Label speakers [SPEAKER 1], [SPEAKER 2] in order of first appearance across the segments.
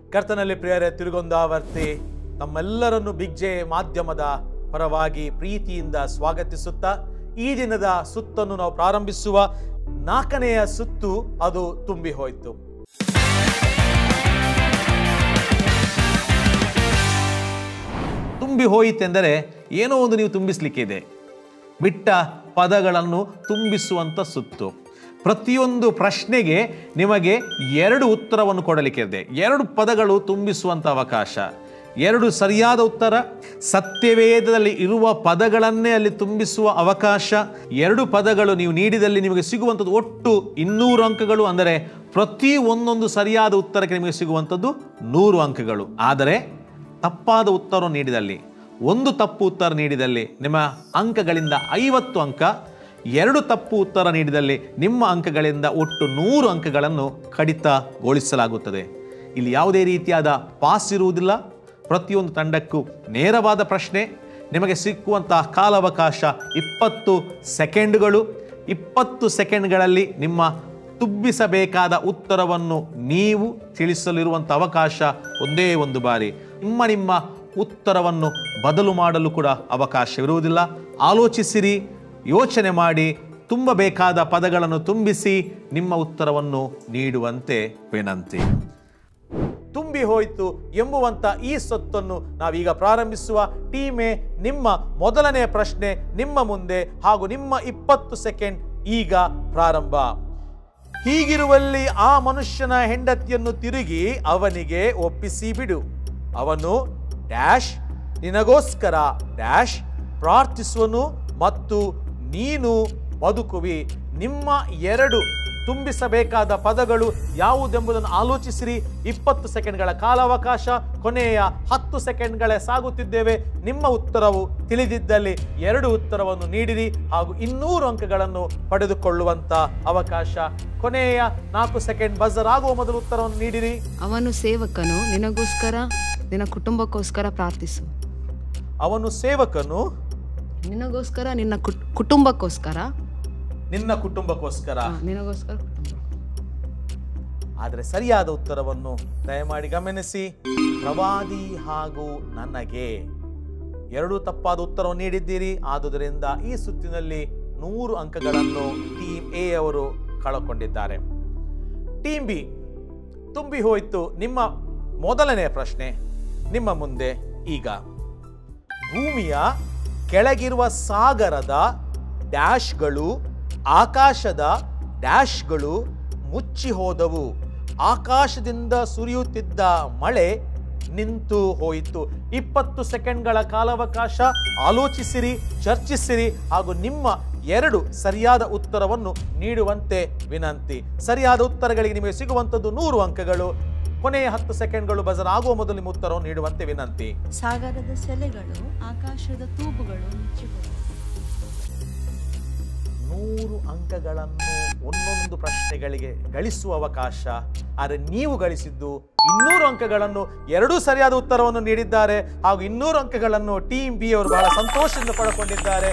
[SPEAKER 1] ಕರ್ತನಲ್ಲಿ ಪ್ರಿಯರೇ ತಿರುಗೊಂದಾವರ್ತಿ ತಮ್ಮೆಲ್ಲರನ್ನು big J ಮಾಧ್ಯಮದ ಪರವಾಗಿ ಪ್ರೀತಿಯಿಂದ ಸ್ವಾಗತಿಸುತ್ತಾ ಈ ದಿನದ ಸುತ್ತನ್ನು ನಾವು ಪ್ರಾರಂಭಿಸುವ ನಾಲ್ಕನೆಯ ಸುತ್ತು ಅದು ತುಂಬಿ ಹೋಯಿತು ತುಂಬಿ ಹೋಯಿತೆಂದರೆ ಏನೋ ಒಂದು ನೀವು ತುಂಬಿಸ್ಲಿಕ್ಕೆ ಇದೆ ಬಿಟ್ಟ ಪದಗಳನ್ನು ತುಂಬಿಸುವಂಥ ಸುತ್ತು ಪ್ರತಿಯೊಂದು ಪ್ರಶ್ನೆಗೆ ನಿಮಗೆ ಎರಡು ಉತ್ತರವನ್ನು ಕೊಡಲಿಕ್ಕೆ ಇದೆ ಎರಡು ಪದಗಳು ತುಂಬಿಸುವಂಥ ಅವಕಾಶ ಎರಡು ಸರಿಯಾದ ಉತ್ತರ ಸತ್ಯವೇದದಲ್ಲಿ ಇರುವ ಪದಗಳನ್ನೇ ಅಲ್ಲಿ ತುಂಬಿಸುವ ಅವಕಾಶ ಎರಡು ಪದಗಳು ನೀವು ನೀಡಿದಲ್ಲಿ ನಿಮಗೆ ಸಿಗುವಂಥದ್ದು ಒಟ್ಟು ಇನ್ನೂರು ಅಂಕಗಳು ಅಂದರೆ ಪ್ರತಿ ಒಂದೊಂದು ಸರಿಯಾದ ಉತ್ತರಕ್ಕೆ ನಿಮಗೆ ಸಿಗುವಂಥದ್ದು ನೂರು ಅಂಕಗಳು ಆದರೆ ತಪ್ಪಾದ ಉತ್ತರ ನೀಡಿದಲ್ಲಿ ಒಂದು ತಪ್ಪು ಉತ್ತರ ನೀಡಿದಲ್ಲಿ ನಿಮ್ಮ ಅಂಕಗಳಿಂದ ಐವತ್ತು ಅಂಕ ಎರಡು ತಪ್ಪು ಉತ್ತರ ನೀಡಿದಲ್ಲಿ ನಿಮ್ಮ ಅಂಕಗಳಿಂದ ಒಟ್ಟು ನೂರು ಅಂಕಗಳನ್ನು ಕಡಿತಗೊಳಿಸಲಾಗುತ್ತದೆ ಇಲ್ಲಿ ಯಾವುದೇ ರೀತಿಯಾದ ಪಾಸ್ ಇರುವುದಿಲ್ಲ ಪ್ರತಿಯೊಂದು ತಂಡಕ್ಕೂ ನೇರವಾದ ಪ್ರಶ್ನೆ ನಿಮಗೆ ಸಿಕ್ಕುವಂತಹ ಕಾಲಾವಕಾಶ ಇಪ್ಪತ್ತು ಸೆಕೆಂಡುಗಳು ಇಪ್ಪತ್ತು ಸೆಕೆಂಡ್ಗಳಲ್ಲಿ ನಿಮ್ಮ ತುಂಬಿಸಬೇಕಾದ ಉತ್ತರವನ್ನು ನೀವು ತಿಳಿಸಲಿರುವಂಥ ಅವಕಾಶ ಒಂದೇ ಒಂದು ಬಾರಿ ನಿಮ್ಮ ನಿಮ್ಮ ಉತ್ತರವನ್ನು ಬದಲು ಮಾಡಲು ಕೂಡ ಅವಕಾಶವಿರುವುದಿಲ್ಲ ಆಲೋಚಿಸಿರಿ ಯೋಚನೆ ಮಾಡಿ ತುಂಬಬೇಕಾದ ಪದಗಳನ್ನು ತುಂಬಿಸಿ ನಿಮ್ಮ ಉತ್ತರವನ್ನು ನೀಡುವಂತೆ ವಿನಂತಿ ತುಂಬಿ ಹೋಯಿತು ಎಂಬುವಂತ ಈ ಸೊತ್ತನ್ನು ನಾವೀಗ ಪ್ರಾರಂಭಿಸುವ ಟೀಮೆ ನಿಮ್ಮ ಮೊದಲನೇ ಪ್ರಶ್ನೆ ನಿಮ್ಮ ಮುಂದೆ ಹಾಗೂ ನಿಮ್ಮ ಇಪ್ಪತ್ತು ಸೆಕೆಂಡ್ ಈಗ ಪ್ರಾರಂಭ ಹೀಗಿರುವಲ್ಲಿ ಆ ಮನುಷ್ಯನ ಹೆಂಡತಿಯನ್ನು ತಿರುಗಿ ಅವನಿಗೆ ಒಪ್ಪಿಸಿ ಬಿಡು ಅವನು ಡ್ಯಾಶ್ ನಿನಗೋಸ್ಕರ ಡ್ಯಾಶ್ ಪ್ರಾರ್ಥಿಸುವನು ಮತ್ತು ನೀನು ಬದುಕುವಿ ನಿಮ್ಮ ಎರಡು ತುಂಬಿಸಬೇಕಾದ ಪದಗಳು ಯಾವುದೆಂಬುದನ್ನು ಆಲೋಚಿಸಿರಿ ಇಪ್ಪತ್ತು ಸೆಕೆಂಡ್ಗಳ ಕಾಲಾವಕಾಶ ಕೊನೆಯ ಹತ್ತು ಸೆಕೆಂಡ್ಗಳೇ ಸಾಗುತ್ತಿದ್ದೇವೆ ನಿಮ್ಮ ಉತ್ತರವು ತಿಳಿದಿದ್ದಲ್ಲಿ ಎರಡು ಉತ್ತರವನ್ನು ನೀಡಿರಿ ಹಾಗೂ ಇನ್ನೂರು ಅಂಕಗಳನ್ನು ಪಡೆದುಕೊಳ್ಳುವಂತ ಅವಕಾಶ ಕೊನೆಯ ನಾಲ್ಕು ಸೆಕೆಂಡ್ ಬಜರ್ ಆಗುವ ಮೊದಲು ಉತ್ತರವನ್ನು ನೀಡಿರಿ
[SPEAKER 2] ಅವನು ಸೇವಕನು ನಿನಗೋಸ್ಕರ ನಿನ್ನ ಕುಟುಂಬಕ್ಕೋಸ್ಕರ ಪ್ರಾರ್ಥಿಸು
[SPEAKER 1] ಅವನು ಸೇವಕನು
[SPEAKER 2] ನಿನಗೋಸ್ಕರ ನಿನ್ನ ಕುಟ್- ಕುಟುಂಬಕ್ಕೋಸ್ಕರ
[SPEAKER 1] ನಿನ್ನ ಕುಟುಂಬಕ್ಕೋಸ್ಕರ
[SPEAKER 2] ಆ, ನಿನಗೋಸ್ಕರ ಕುಟುಂಬ
[SPEAKER 1] ಆದರೆ ಸರಿಯಾದ ಉತ್ತರವನ್ನು ದಯಮಾಡಿ ಗಮನಿಸಿ ಪ್ರವಾದಿ ಹಾಗೂ ನನಗೆ ಎರಡು ತಪ್ಪಾದ ಉತ್ತರವನ್ನು ನೀಡಿದ್ದೀರಿ ಆದುದರಿಂದ ಈ ಸುತ್ತಿನಲ್ಲಿ ನೂರು ಅಂಕಗಳನ್ನು ಟೀಮ್ ಎ ಅವರು ಕಳಕೊಂಡಿದ್ದಾರೆ ಟೀಮ್ ಬಿ ತುಂಬಿ ಹೋಯಿತು ನಿಮ್ಮ ಮೊದಲನೇ ಪ್ರಶ್ನೆ ನಿಮ್ಮ ಮುಂದೆ ಈಗ ಭೂಮಿಯ ಕೆಳಗಿರುವ ಸಾಗರದ ಡ್ಯಾಶ್ಗಳು ಆಕಾಶದ ಡ್ಯಾಶ್ಗಳು ಮುಚ್ಚಿ ಹೋದವು ಆಕಾಶದಿಂದ ಸುರಿಯುತ್ತಿದ್ದ ಮಳೆ ನಿಂತು ಹೋಯಿತು ಇಪ್ಪತ್ತು ಸೆಕೆಂಡ್ಗಳ ಕಾಲಾವಕಾಶ ಆಲೋಚಿಸಿರಿ ಚರ್ಚಿಸಿರಿ ಹಾಗೂ ನಿಮ್ಮ ಎರಡು ಸರಿಯಾದ ಉತ್ತರವನ್ನು ನೀಡುವಂತೆ ವಿನಂತಿ ಸರಿಯಾದ ಉತ್ತರಗಳಿಗೆ ನಿಮಗೆ ಸಿಗುವಂಥದ್ದು ನೂರು ಅಂಕಗಳು ಕೊನೆಯ ಹತ್ತು ಸೆಕೆಂಡ್ಗಳು ಬಜರ್ ಆಗುವ ಮೊದಲು ನಿಮ್ಮ ಉತ್ತರವನ್ನು ನೀಡುವಂತೆ ವಿನಂತಿ
[SPEAKER 3] ಸಾಗರದ ಸೆಲೆಗಳು ಆಕಾಶದ ತೂಬುಗಳು ಮುಚ್ಚಿಹೋದವು
[SPEAKER 1] ನೂರು ಅಂಕಗಳನ್ನು ಒಂದೊಂದು ಪ್ರಶ್ನೆಗಳಿಗೆ ಗಳಿಸುವ ಅವಕಾಶ ಆದರೆ ನೀವು ಗಳಿಸಿದ್ದು ಇನ್ನೂರು ಅಂಕಗಳನ್ನು ಎರಡೂ ಸರಿಯಾದ ಉತ್ತರವನ್ನು ನೀಡಿದ್ದಾರೆ ಹಾಗೂ ಇನ್ನೂರು ಅಂಕಗಳನ್ನು ಟೀಮ್ ಬಿ ಅವರು ಬಹಳ ಸಂತೋಷದಿಂದ ಪಡ್ಕೊಂಡಿದ್ದಾರೆ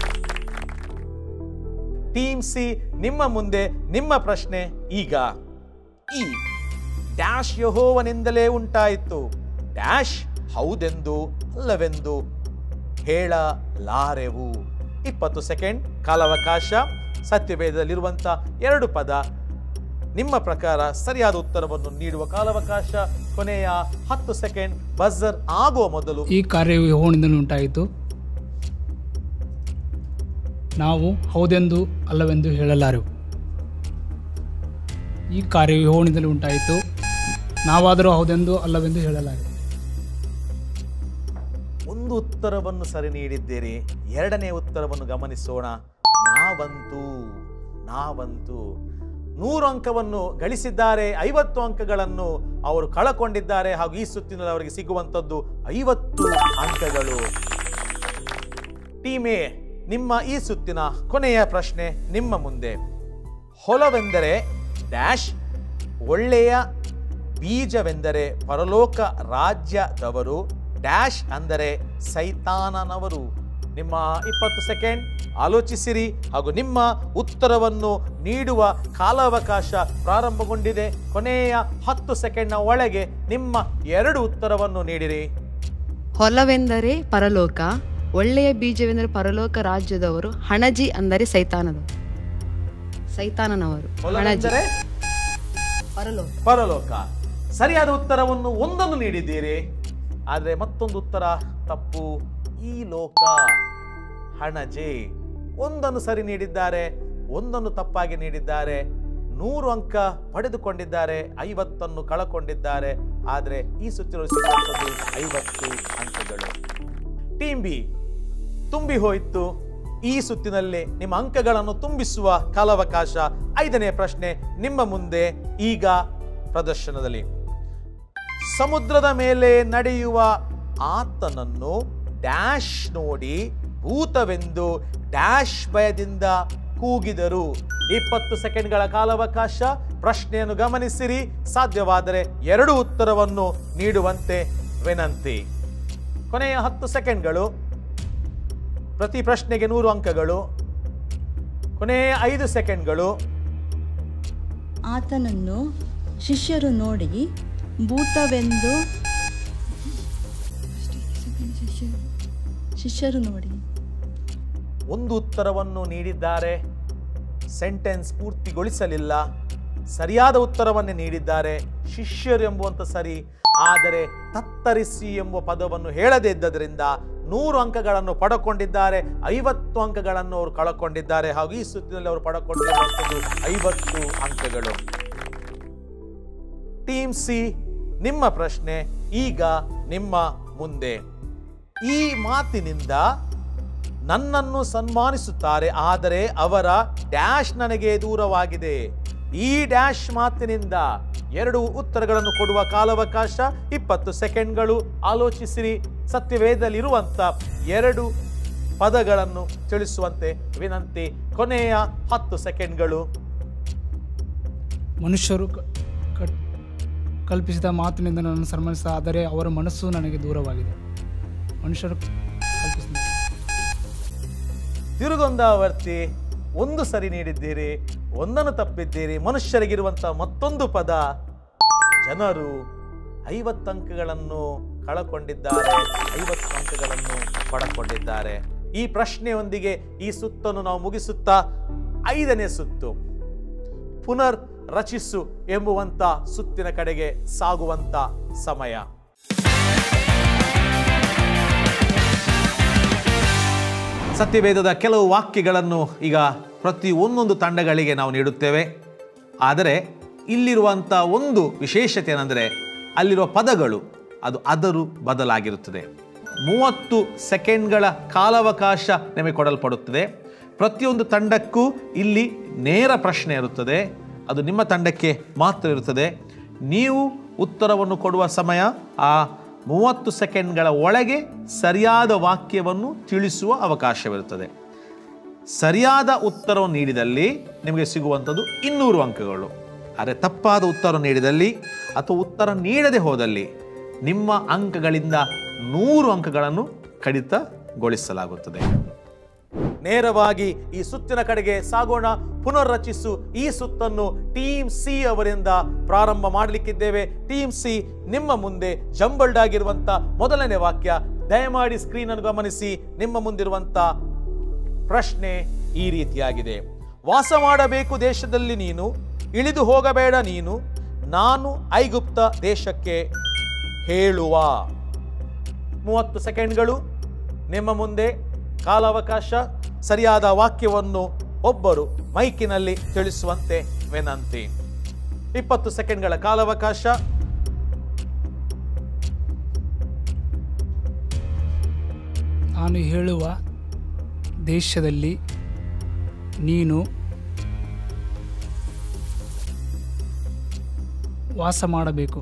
[SPEAKER 1] ಟೀಮ್ ಸಿ ನಿಮ್ಮ ಮುಂದೆ ನಿಮ್ಮ ಪ್ರಶ್ನೆ ಈಗ ಈ ಡ್ಯಾಶ್ ಯಹೋವನಿಂದಲೇ ಉಂಟಾಯಿತು ಡ್ಯಾಶ್ ಹೌದೆಂದು ಅಲ್ಲವೆಂದು ಹೇಳಲಾರೆವು ಇಪ್ಪತ್ತು ಸೆಕೆಂಡ್ ಕಾಲಾವಕಾಶ ಸತ್ಯವೇದದಲ್ಲಿರುವಂಥ ಎರಡು ಪದ ನಿಮ್ಮ ಪ್ರಕಾರ ಸರಿಯಾದ ಉತ್ತರವನ್ನು ನೀಡುವ ಕಾಲಾವಕಾಶ ಕೊನೆಯ ಹತ್ತು ಸೆಕೆಂಡ್ ಬಜರ್ ಆಗುವ ಮೊದಲು
[SPEAKER 4] ಈ ಕಾರ್ಯವು ಯೆಹೋವನಿಂದಲೇ ಉಂಟಾಯಿತು ನಾವು ಹೌದೆಂದು ಅಲ್ಲವೆಂದು ಹೇಳಲಾರೆವು ಈ ಕಾರ್ಯವು ಯೆಹೋವನಿಂದಲೇ ಉಂಟಾಯಿತು ನಾವಾದರೂ ಹೌದೆಂದು ಅಲ್ಲವೆಂದು ಹೇಳಲಾರೆವು
[SPEAKER 1] ಒಂದು ಉತ್ತರವನ್ನು ಸರಿ ನೀಡಿದ್ದೀರಿ ಎರಡನೇ ಉತ್ತರವನ್ನು ಗಮನಿಸೋಣ ನಾವಂತೂ ನಾವಂತೂ ನೂರು ಅಂಕವನ್ನು ಗಳಿಸಿದ್ದಾರೆ ಐವತ್ತು ಅಂಕಗಳನ್ನು ಅವರು ಕಳಕೊಂಡಿದ್ದಾರೆ ಹಾಗೂ ಈ ಸುತ್ತಿನಲ್ಲಿ ಅವರಿಗೆ ಸಿಗುವಂಥದ್ದು ಐವತ್ತು ಅಂಕಗಳು ಟೀಮೇ ನಿಮ್ಮ ಈ ಸುತ್ತಿನ ಕೊನೆಯ ಪ್ರಶ್ನೆ ನಿಮ್ಮ ಮುಂದೆ ಹೊಲವೆಂದರೆ ಡ್ಯಾಶ್ ಒಳ್ಳೆಯ ಬೀಜವೆಂದರೆ ಪರಲೋಕ ರಾಜ್ಯದವರು ಡ್ಯಾಶ್ ಅಂದರೆ ಸೈತಾನನವರು ನಿಮ್ಮ ಇಪ್ಪತ್ತು ಸೆಕೆಂಡ್ ಆಲೋಚಿಸಿರಿ ಹಾಗೂ ನಿಮ್ಮ ಉತ್ತರವನ್ನು ನೀಡುವ ಕಾಲಾವಕಾಶ ಪ್ರಾರಂಭಗೊಂಡಿದೆ ಕೊನೆಯ ಹತ್ತು ಸೆಕೆಂಡ್ನ ಒಳಗೆ ನಿಮ್ಮ ಎರಡು ಉತ್ತರವನ್ನು ನೀಡಿರಿ
[SPEAKER 2] ಹೊಲವೆಂದರೆ ಪರಲೋಕ ಒಳ್ಳೆಯ ಬೀಜವೆಂದರೆ ಪರಲೋಕ ರಾಜ್ಯದವರು ಹಣಜಿ ಅಂದರೆ ಸೈತಾನದವರು ಸೈತಾನನವರು ಹಣಜಿ
[SPEAKER 1] ಹೊಲವೆಂದರೆ
[SPEAKER 2] ಪರಲೋಕ
[SPEAKER 1] ಪರಲೋಕ ಸರಿಯಾದ ಉತ್ತರವನ್ನು ಒಂದನ್ನು ನೀಡಿದ್ದೀರಿ ಆದರೆ ಮತ್ತೊಂದು ಉತ್ತರ ತಪ್ಪು ಈ ಲೋಕ ಹಣಜೆ ಒಂದನ್ನು ಸರಿ ನೀಡಿದ್ದಾರೆ ಒಂದನ್ನು ತಪ್ಪಾಗಿ ನೀಡಿದ್ದಾರೆ ನೂರು ಅಂಕ ಪಡೆದುಕೊಂಡಿದ್ದಾರೆ ಐವತ್ತನ್ನು ಕಳಕೊಂಡಿದ್ದಾರೆ ಆದರೆ ಈ ಸುತ್ತಿನಲ್ಲಿ ಸಿಗುವಂಥದ್ದು ಐವತ್ತು ಅಂಕಗಳು ಟೀಮ್ ಬಿ ತುಂಬಿ ಹೋಯಿತು ಈ ಸುತ್ತಿನಲ್ಲಿ ನಿಮ್ಮ ಅಂಕಗಳನ್ನು ತುಂಬಿಸುವ ಕಾಲಾವಕಾಶ ಐದನೇ ಪ್ರಶ್ನೆ ನಿಮ್ಮ ಮುಂದೆ ಈಗ ಪ್ರದರ್ಶನದಲ್ಲಿ ಸಮುದ್ರದ ಮೇಲೆ ನಡೆಯುವ ಆತನನ್ನು ಡ್ಯಾಶ್ ನೋಡಿ ಭೂತವೆಂದು ಡ್ಯಾಶ್ ಭಯದಿಂದ ಕೂಗಿದರು ಇಪ್ಪತ್ತು ಸೆಕೆಂಡ್ಗಳ ಕಾಲಾವಕಾಶ ಪ್ರಶ್ನೆಯನ್ನು ಗಮನಿಸಿರಿ ಸಾಧ್ಯವಾದರೆ ಎರಡು ಉತ್ತರವನ್ನು ನೀಡುವಂತೆ ವಿನಂತಿ ಕೊನೆಯ ಹತ್ತು ಸೆಕೆಂಡ್ಗಳು ಪ್ರತಿ ಪ್ರಶ್ನೆಗೆ ನೂರು ಅಂಕಗಳು ಕೊನೆಯ ಐದು ಸೆಕೆಂಡ್ಗಳು
[SPEAKER 3] ಆತನನ್ನು ಶಿಷ್ಯರು ನೋಡಿ ಭೂತವೆಂದು ಶಿಷ್ಯರು ನೋಡಿ
[SPEAKER 1] ಒಂದು ಉತ್ತರವನ್ನು ನೀಡಿದ್ದಾರೆ ಸೆಂಟೆನ್ಸ್ ಪೂರ್ತಿಗೊಳಿಸಲಿಲ್ಲ ಸರಿಯಾದ ಉತ್ತರವನ್ನೇ ನೀಡಿದ್ದಾರೆ ಶಿಷ್ಯರು ಎಂಬುವಂತ ಸರಿ ಆದರೆ ತತ್ತರಿಸಿ ಎಂಬ ಪದವನ್ನು ಹೇಳದೇ ಇದ್ದದರಿಂದ ನೂರು ಅಂಕಗಳನ್ನು ಪಡಕೊಂಡಿದ್ದಾರೆ ಐವತ್ತು ಅಂಕಗಳನ್ನು ಅವರು ಕಳಕೊಂಡಿದ್ದಾರೆ ಹಾಗೂ ಈ ಸುತ್ತಿನಲ್ಲಿ ಅವರು ಪಡಕೊಂಡಿರುವಂಥದ್ದು ಐವತ್ತು ಅಂಕಗಳು ಟೀಮ್ ಸಿ ನಿಮ್ಮ ಪ್ರಶ್ನೆ ಈಗ ನಿಮ್ಮ ಮುಂದೆ ಈ ಮಾತಿನಿಂದ ನನ್ನನ್ನು ಸನ್ಮಾನಿಸುತ್ತಾರೆ ಆದರೆ ಅವರ ಡ್ಯಾಶ್ ನನಗೆ ದೂರವಾಗಿದೆ ಈ ಡ್ಯಾಶ್ ಮಾತಿನಿಂದ ಎರಡು ಉತ್ತರಗಳನ್ನು ಕೊಡುವ ಕಾಲಾವಕಾಶ ಇಪ್ಪತ್ತು ಸೆಕೆಂಡ್ಗಳು ಆಲೋಚಿಸಿರಿ ಸತ್ಯವೇದಲ್ಲಿರುವಂತ ಎರಡು ಪದಗಳನ್ನು ತಿಳಿಸುವಂತೆ ವಿನಂತಿ ಕೊನೆಯ ಹತ್ತು ಸೆಕೆಂಡ್ಗಳು
[SPEAKER 4] ಮನುಷ್ಯರು ಕ- ಕಟ್- ಕಲ್ಪಿಸಿದ ಮಾತಿನಿಂದ ನನ್ನನ್ನು ಸನ್ಮಾನಿಸಿದ ಆದರೆ ಅವರ ಮನಸ್ಸು ನನಗೆ ದೂರವಾಗಿದೆ ಮನುಷ್ಯರು ಕಲ್ಪಿಸಿದ
[SPEAKER 1] ತಿರುಗೊಂದಾವರ್ತಿ ಒಂದು ಸರಿ ನೀಡಿದ್ದೀರಿ ಒಂದನ್ನು ತಪ್ಪಿದ್ದೀರಿ ಮನುಷ್ಯರಿಗಿರುವಂತಹ ಮತ್ತೊಂದು ಪದ ಜನರು ಐವತ್ತು ಅಂಕಗಳನ್ನು ಕಳಕೊಂಡಿದ್ದಾರೆ ಐವತ್ತು ಅಂಕಗಳನ್ನು ಪಡಕೊಂಡಿದ್ದಾರೆ ಈ ಪ್ರಶ್ನೆಯೊಂದಿಗೆ ಈ ಸುತ್ತನ್ನು ನಾವು ಮುಗಿಸುತ್ತಾ ಐದನೇ ಸುತ್ತು ಪುನರ್ ರಚಿಸು ಎಂಬುವಂತ ಸುತ್ತಿನ ಕಡೆಗೆ ಸಾಗುವಂತ ಸಮಯ ಸತ್ಯವೇದದ ಕೆಲವು ವಾಕ್ಯಗಳನ್ನು ಈಗ ಪ್ರತಿ ಒಂದೊಂದು ತಂಡಗಳಿಗೆ ನಾವು ನೀಡುತ್ತೇವೆ ಆದರೆ ಇಲ್ಲಿರುವಂಥ ಒಂದು ವಿಶೇಷತೆ ಏನೆಂದರೆ ಅಲ್ಲಿರುವ ಪದಗಳು ಅದು ಅದರು ಬದಲಾಗಿರುತ್ತದೆ ಮೂವತ್ತು ಸೆಕೆಂಡ್ಗಳ ಕಾಲಾವಕಾಶ ನಿಮಗೆ ಕೊಡಲ್ಪಡುತ್ತದೆ ಪ್ರತಿಯೊಂದು ತಂಡಕ್ಕೂ ಇಲ್ಲಿ ನೇರ ಪ್ರಶ್ನೆ ಇರುತ್ತದೆ ಅದು ನಿಮ್ಮ ತಂಡಕ್ಕೆ ಮಾತ್ರ ಇರುತ್ತದೆ ನೀವು ಉತ್ತರವನ್ನು ಕೊಡುವ ಸಮಯ ಆ ಮೂವತ್ತು ಸೆಕೆಂಡ್ಗಳ ಒಳಗೆ ಸರಿಯಾದ ವಾಕ್ಯವನ್ನು ತಿಳಿಸುವ ಅವಕಾಶವಿರುತ್ತದೆ ಸರಿಯಾದ ಉತ್ತರವನ್ನು ನೀಡಿದಲ್ಲಿ ನಿಮಗೆ ಸಿಗುವಂಥದ್ದು ಇನ್ನೂರು ಅಂಕಗಳು ಆದರೆ ತಪ್ಪಾದ ಉತ್ತರ ನೀಡಿದಲ್ಲಿ ಅಥವಾ ಉತ್ತರ ನೀಡದೆ ಹೋದಲ್ಲಿ ನಿಮ್ಮ ಅಂಕಗಳಿಂದ ನೂರು ಅಂಕಗಳನ್ನು ಕಡಿತಗೊಳಿಸಲಾಗುತ್ತದೆ ನೇರವಾಗಿ ಈ ಸುತ್ತಿನ ಕಡೆಗೆ ಸಾಗೋಣ ಪುನರ್ರಚಿಸು ಈ ಸುತ್ತನ್ನು ಟೀಮ್ ಸಿ ಅವರಿಂದ ಪ್ರಾರಂಭ ಮಾಡಲಿಕ್ಕಿದ್ದೇವೆ ಟೀಮ್ ಸಿ ನಿಮ್ಮ ಮುಂದೆ ಜಂಬಲ್ಡ್ ಆಗಿರುವಂತ ಮೊದಲನೇ ವಾಕ್ಯ ದಯಮಾಡಿ ಸ್ಕ್ರೀನ್ ಅನ್ನು ಗಮನಿಸಿ ನಿಮ್ಮ ಮುಂದಿರುವಂತ ಪ್ರಶ್ನೆ ಈ ರೀತಿಯಾಗಿದೆ ವಾಸ ಮಾಡಬೇಕು ದೇಶದಲ್ಲಿ ನೀನು ಇಳಿದು ಹೋಗಬೇಡ ನೀನು ನಾನು ಐಗುಪ್ತ ದೇಶಕ್ಕೆ ಹೇಳುವ ಮೂವತ್ತು ಸೆಕೆಂಡ್ಗಳು ನಿಮ್ಮ ಮುಂದೆ ಕಾಲಾವಕಾಶ ಸರಿಯಾದ ವಾಕ್ಯವನ್ನು ಒಬ್ಬರು ಮೈಕಿನಲ್ಲಿ ತಿಳಿಸುವಂತೆ ವಿನಂತಿ ಇಪ್ಪತ್ತು ಸೆಕೆಂಡ್ಗಳ ಕಾಲಾವಕಾಶ
[SPEAKER 4] ನಾನು ಹೇಳುವ ದೇಶದಲ್ಲಿ ನೀನು ವಾಸ ಮಾಡಬೇಕು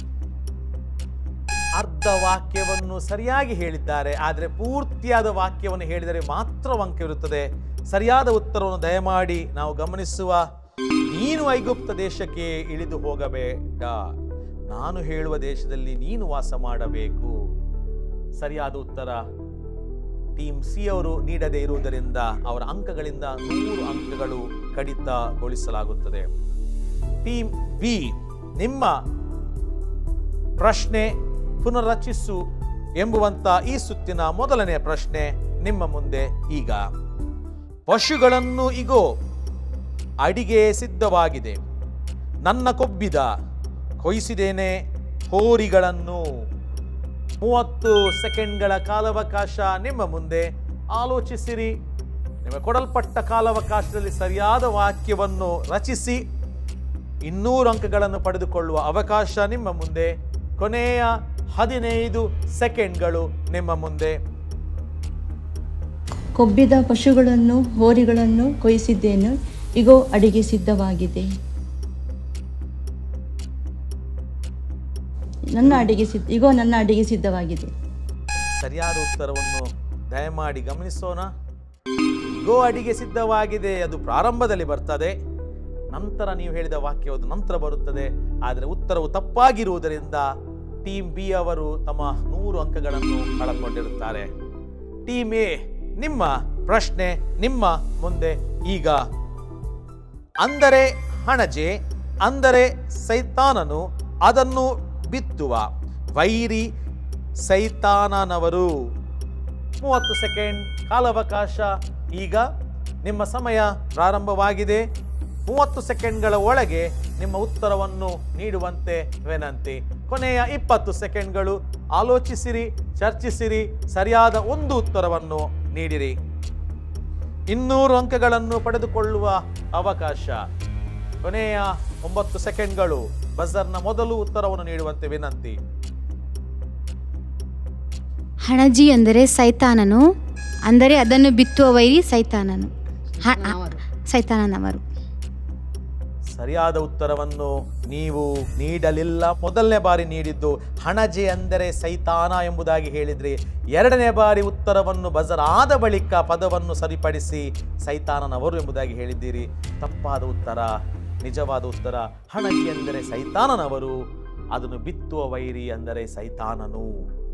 [SPEAKER 1] ಅರ್ಧ ವಾಕ್ಯವನ್ನು ಸರಿಯಾಗಿ ಹೇಳಿದ್ದಾರೆ ಆದರೆ ಪೂರ್ತಿಯಾದ ವಾಕ್ಯವನ್ನು ಹೇಳಿದರೆ ಮಾತ್ರ ಅಂಕವಿರುತ್ತದೆ ಸರಿಯಾದ ಉತ್ತರವನ್ನು ದಯಮಾಡಿ ನಾವು ಗಮನಿಸುವ ನೀನು ಐಗುಪ್ತ ದೇಶಕ್ಕೆ ಇಳಿದು ಹೋಗಬೇಡ ನಾನು ಹೇಳುವ ದೇಶದಲ್ಲಿ ನೀನು ವಾಸ ಮಾಡಬೇಕು ಸರಿಯಾದ ಉತ್ತರ ಟೀಮ್ ಸಿ ಅವರು ನೀಡದೇ ಇರುವುದರಿಂದ ಅವರ ಅಂಕಗಳಿಂದ ನೂರು ಅಂಕಗಳು ಕಡಿತಗೊಳಿಸಲಾಗುತ್ತದೆ ಟೀಮ್ ಬಿ ನಿಮ್ಮ ಪ್ರಶ್ನೆ ಪುನರ್ರಚಿಸು ಎಂಬುವಂತ ಈ ಸುತ್ತಿನ ಮೊದಲನೇ ಪ್ರಶ್ನೆ ನಿಮ್ಮ ಮುಂದೆ ಈಗ ಪಶುಗಳನ್ನು ಇಗೋ ಅಡಿಗೆ ಸಿದ್ಧವಾಗಿದೆ ನನ್ನ ಕೊಬ್ಬಿದ ಕೊಯ್ಸಿದ್ದೇನೆ ಹೋರಿಗಳನ್ನು ಮೂವತ್ತು ಸೆಕೆಂಡ್ಗಳ ಕಾಲಾವಕಾಶ ನಿಮ್ಮ ಮುಂದೆ ಆಲೋಚಿಸಿರಿ ನಿಮಗೆ ಕೊಡಲ್ಪಟ್ಟ ಕಾಲಾವಕಾಶದಲ್ಲಿ ಸರಿಯಾದ ವಾಕ್ಯವನ್ನು ರಚಿಸಿ ಇನ್ನೂರು ಅಂಕಗಳನ್ನು ಪಡೆದುಕೊಳ್ಳುವ ಅವಕಾಶ ನಿಮ್ಮ ಮುಂದೆ ಕೊನೆಯ ಹದಿನೈದು ಸೆಕೆಂಡ್ಗಳು ನಿಮ್ಮ ಮುಂದೆ
[SPEAKER 3] ಕೊಬ್ಬಿದ ಪಶುಗಳನ್ನು ಹೋರಿಗಳನ್ನು ಕೊಯ್ಸಿದ್ದೇನು ಇಗೋ ಅಡಿಗೆ ಸಿದ್ಧವಾಗಿದೆ ನನ್ನ ಅಡಿಗೆ ಸಿದ್ಧ ಇಗೋ ನನ್ನ ಅಡಿಗೆ ಸಿದ್ಧವಾಗಿದೆ
[SPEAKER 1] ಸರಿಯಾದ ಉತ್ತರವನ್ನು ದಯಮಾಡಿ ಗಮನಿಸೋಣ ಗೋ ಅಡಿಗೆ ಸಿದ್ಧವಾಗಿದೆ ಅದು ಪ್ರಾರಂಭದಲ್ಲಿ ಬರ್ತದೆ ನಂತರ ನೀವು ಹೇಳಿದ ವಾಕ್ಯ ಅದು ನಂತರ ಬರುತ್ತದೆ ಆದರೆ ಉತ್ತರವು ತಪ್ಪಾಗಿರುವುದರಿಂದ ಟೀಮ್ ಬಿ ಅವರು ತಮ್ಮ ನೂರು ಅಂಕಗಳನ್ನು ಕಳಕೊಂಡಿರುತ್ತಾರೆ ಟೀಮ್ ಎ ನಿಮ್ಮ ಪ್ರಶ್ನೆ ನಿಮ್ಮ ಮುಂದೆ ಈಗ ಅಂದರೆ ಹಣಜೆ ಅಂದರೆ ಸೈತಾನನು ಅದನ್ನು ಬಿತ್ತುವ ವೈರಿ ಸೈತಾನನವರು ಮೂವತ್ತು ಸೆಕೆಂಡ್ ಕಾಲಾವಕಾಶ ಈಗ ನಿಮ್ಮ ಸಮಯ ಪ್ರಾರಂಭವಾಗಿದೆ ಮೂವತ್ತು ಸೆಕೆಂಡ್ಗಳ ಒಳಗೆ ನಿಮ್ಮ ಉತ್ತರವನ್ನು ನೀಡುವಂತೆ ವಿನಂತಿ ಕೊನೆಯ ಇಪ್ಪತ್ತು ಸೆಕೆಂಡ್ಗಳು ಆಲೋಚಿಸಿರಿ ಚರ್ಚಿಸಿರಿ ಸರಿಯಾದ ಒಂದು ಉತ್ತರವನ್ನು ನೀಡಿರಿ ಇನ್ನೂರು ಅಂಕಗಳನ್ನು ಪಡೆದುಕೊಳ್ಳುವ ಅವಕಾಶ ಕೊನೆಯ ಒಂಬತ್ತು ಸೆಕೆಂಡ್ಗಳು ಬಜರ್ನ ಮೊದಲು ಉತ್ತರವನ್ನು ನೀಡುವಂತೆ ವಿನಂತಿ
[SPEAKER 5] ಹಣಜಿ ಅಂದರೆ ಸೈತಾನನು ಅಂದರೆ ಅದನ್ನು ಬಿತ್ತುವ ವೈರಿ ಸೈತಾನನು ಹ-
[SPEAKER 2] ಅವರು.
[SPEAKER 5] ಸೈತಾನನವರು
[SPEAKER 1] ಸರಿಯಾದ ಉತ್ತರವನ್ನು ನೀವು ನೀಡಲಿಲ್ಲ ಮೊದಲನೇ ಬಾರಿ ನೀಡಿದ್ದು ಹಣಜೆ ಅಂದರೆ ಸೈತಾನ ಎಂಬುದಾಗಿ ಹೇಳಿದ್ರಿ ಎರಡನೇ ಬಾರಿ ಉತ್ತರವನ್ನು ಬಜರ್ ಆದ ಬಳಿಕ ಪದವನ್ನು ಸರಿಪಡಿಸಿ ಸೈತಾನನವರು ಎಂಬುದಾಗಿ ಹೇಳಿದ್ದೀರಿ ತಪ್ಪಾದ ಉತ್ತರ ನಿಜವಾದ ಉತ್ತರ ಹಣಜಿ ಎಂದರೆ ಸೈತಾನನವರು ಅದನ್ನು ಬಿತ್ತುವ ವೈರಿ ಅಂದರೆ ಸೈತಾನನು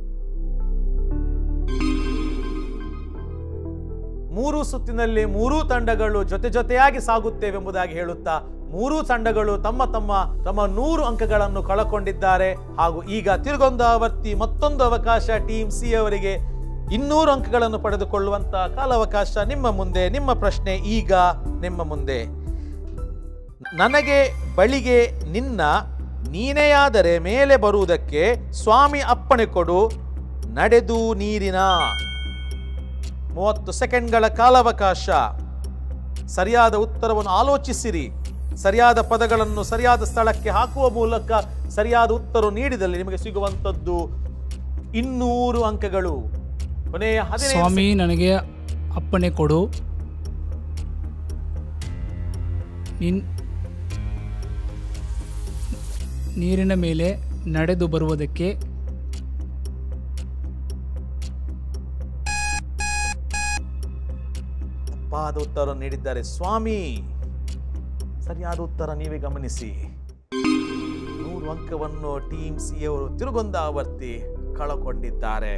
[SPEAKER 1] ಮೂರು ಸುತ್ತಿನಲ್ಲಿ ಮೂರೂ ತಂಡಗಳು ಜೊತೆ ಜೊತೆಯಾಗಿ ಸಾಗುತ್ತೇವೆ ಎಂಬುದಾಗಿ ಹೇಳುತ್ತಾ ಮೂರೂ ತಂಡಗಳು ತಮ್ಮ ತಮ್ಮ ತಮ್ಮ ನೂರು ಅಂಕಗಳನ್ನು ಕಳಕೊಂಡಿದ್ದಾರೆ ಹಾಗೂ ಈಗ ತಿರುಗೊಂದಾವರ್ತಿ ಮತ್ತೊಂದು ಅವಕಾಶ ಟೀಮ್ ಸಿ ಅವರಿಗೆ ಇನ್ನೂರು ಅಂಕಗಳನ್ನು ಪಡೆದುಕೊಳ್ಳುವಂತ ಕಾಲಾವಕಾಶ ನಿಮ್ಮ ಮುಂದೆ ನಿಮ್ಮ ಪ್ರಶ್ನೆ ಈಗ ನಿಮ್ಮ ಮುಂದೆ ನನಗೆ ಬಳಿಗೆ ನಿನ್ನ ನೀನೆಯಾದರೆ ಮೇಲೆ ಬರುವುದಕ್ಕೆ ಸ್ವಾಮಿ ಅಪ್ಪಣೆ ಕೊಡು ನಡೆದು ನೀರಿನ ಮೂವತ್ತು ಸೆಕೆಂಡ್ಗಳ ಕಾಲಾವಕಾಶ ಸರಿಯಾದ ಉತ್ತರವನ್ನು ಆಲೋಚಿಸಿರಿ ಸರಿಯಾದ ಪದಗಳನ್ನು ಸರಿಯಾದ ಸ್ಥಳಕ್ಕೆ ಹಾಕುವ ಮೂಲಕ ಸರಿಯಾದ ಉತ್ತರ ನೀಡಿದಲ್ಲಿ ನಿಮಗೆ ಸಿಗುವಂಥದ್ದು ಇನ್ನೂರು ಅಂಕಗಳು ಕೊನೆಯ ಹದಿನೈದು
[SPEAKER 4] ಸ್ವಾಮಿ ನನಗೆ ಅಪ್ಪಣೆ ಕೊಡು ನಿನ್ ನೀರಿನ ಮೇಲೆ ನಡೆದು ಬರುವುದಕ್ಕೆ
[SPEAKER 1] ತಪ್ಪಾದ ಉತ್ತರ ನೀಡಿದ್ದಾರೆ ಸ್ವಾಮಿ ಸರಿಯಾದ ಉತ್ತರ ನೀವೇ ಗಮನಿಸಿ ನೂರು ಅಂಕವನ್ನು ಟೀಮ್ ಸಿ ಅವರು ತಿರುಗೊಂದಾವರ್ತಿ ಕಳಕೊಂಡಿದ್ದಾರೆ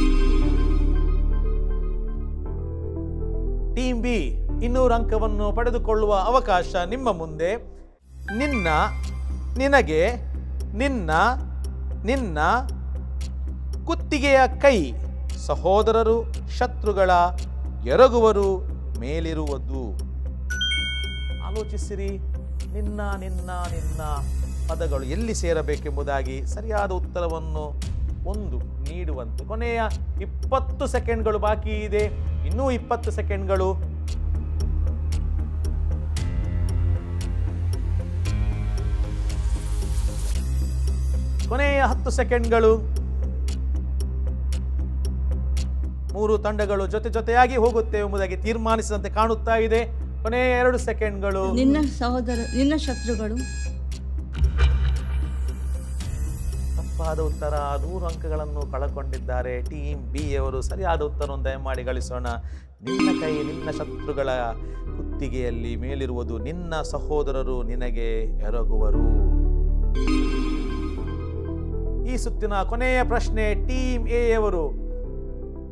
[SPEAKER 1] ಟೀಮ್ ಬಿ ಇನ್ನೂರು ಅಂಕವನ್ನು ಪಡೆದುಕೊಳ್ಳುವ ಅವಕಾಶ ನಿಮ್ಮ ಮುಂದೆ ನಿನ್ನ ನಿನಗೆ ನಿನ್ನ ನಿನ್ನ ಕುತ್ತಿಗೆಯ ಕೈ ಸಹೋದರರು ಶತ್ರುಗಳ ಎರಗುವರು ಮೇಲಿರುವುದು ಆಲೋಚಿಸಿರಿ ನಿನ್ನ ನಿನ್ನ ನಿನ್ನ ಪದಗಳು ಎಲ್ಲಿ ಸೇರಬೇಕೆಂಬುದಾಗಿ ಸರಿಯಾದ ಉತ್ತರವನ್ನು ಒಂದು ನೀಡುವಂತೆ ಕೊನೆಯ ಇಪ್ಪತ್ತು ಸೆಕೆಂಡ್ಗಳು ಬಾಕಿ ಇದೆ ಇನ್ನೂ ಇಪ್ಪತ್ತು ಸೆಕೆಂಡ್ಗಳು ಕೊನೆಯ ಹತ್ತು ಸೆಕೆಂಡ್ಗಳು ಮೂರು ತಂಡಗಳು ಜೊತೆ ಜೊತೆಯಾಗಿ ಹೋಗುತ್ತೇವೆ ಎಂಬುದಾಗಿ ತೀರ್ಮಾನಿಸಿದಂತೆ ಕಾಣುತ್ತಾ ಇದೆ ಕೊನೆಯ ಎರಡು ಸೆಕೆಂಡ್ಗಳು
[SPEAKER 3] ನಿನ್ನ ಸಹೋದರ ನಿನ್ನ ಶತ್ರುಗಳು
[SPEAKER 1] ತಪ್ಪಾದ ಉತ್ತರ ನೂರು ಅಂಕಗಳನ್ನು ಕಳಕೊಂಡಿದ್ದಾರೆ ಟೀಮ್ ಬಿ ಅವರು ಸರಿಯಾದ ಉತ್ತರವನ್ನು ದಯಮಾಡಿ ಗಳಿಸೋಣ ನಿನ್ನ ಕೈ ನಿನ್ನ ಶತ್ರುಗಳ ಕುತ್ತಿಗೆಯಲ್ಲಿ ಮೇಲಿರುವುದು ನಿನ್ನ ಸಹೋದರರು ನಿನಗೆ ಎರಗುವರು ಈ ಸುತ್ತಿನ ಕೊನೆಯ ಪ್ರಶ್ನೆ ಟೀಮ್ ಎ ಅವರು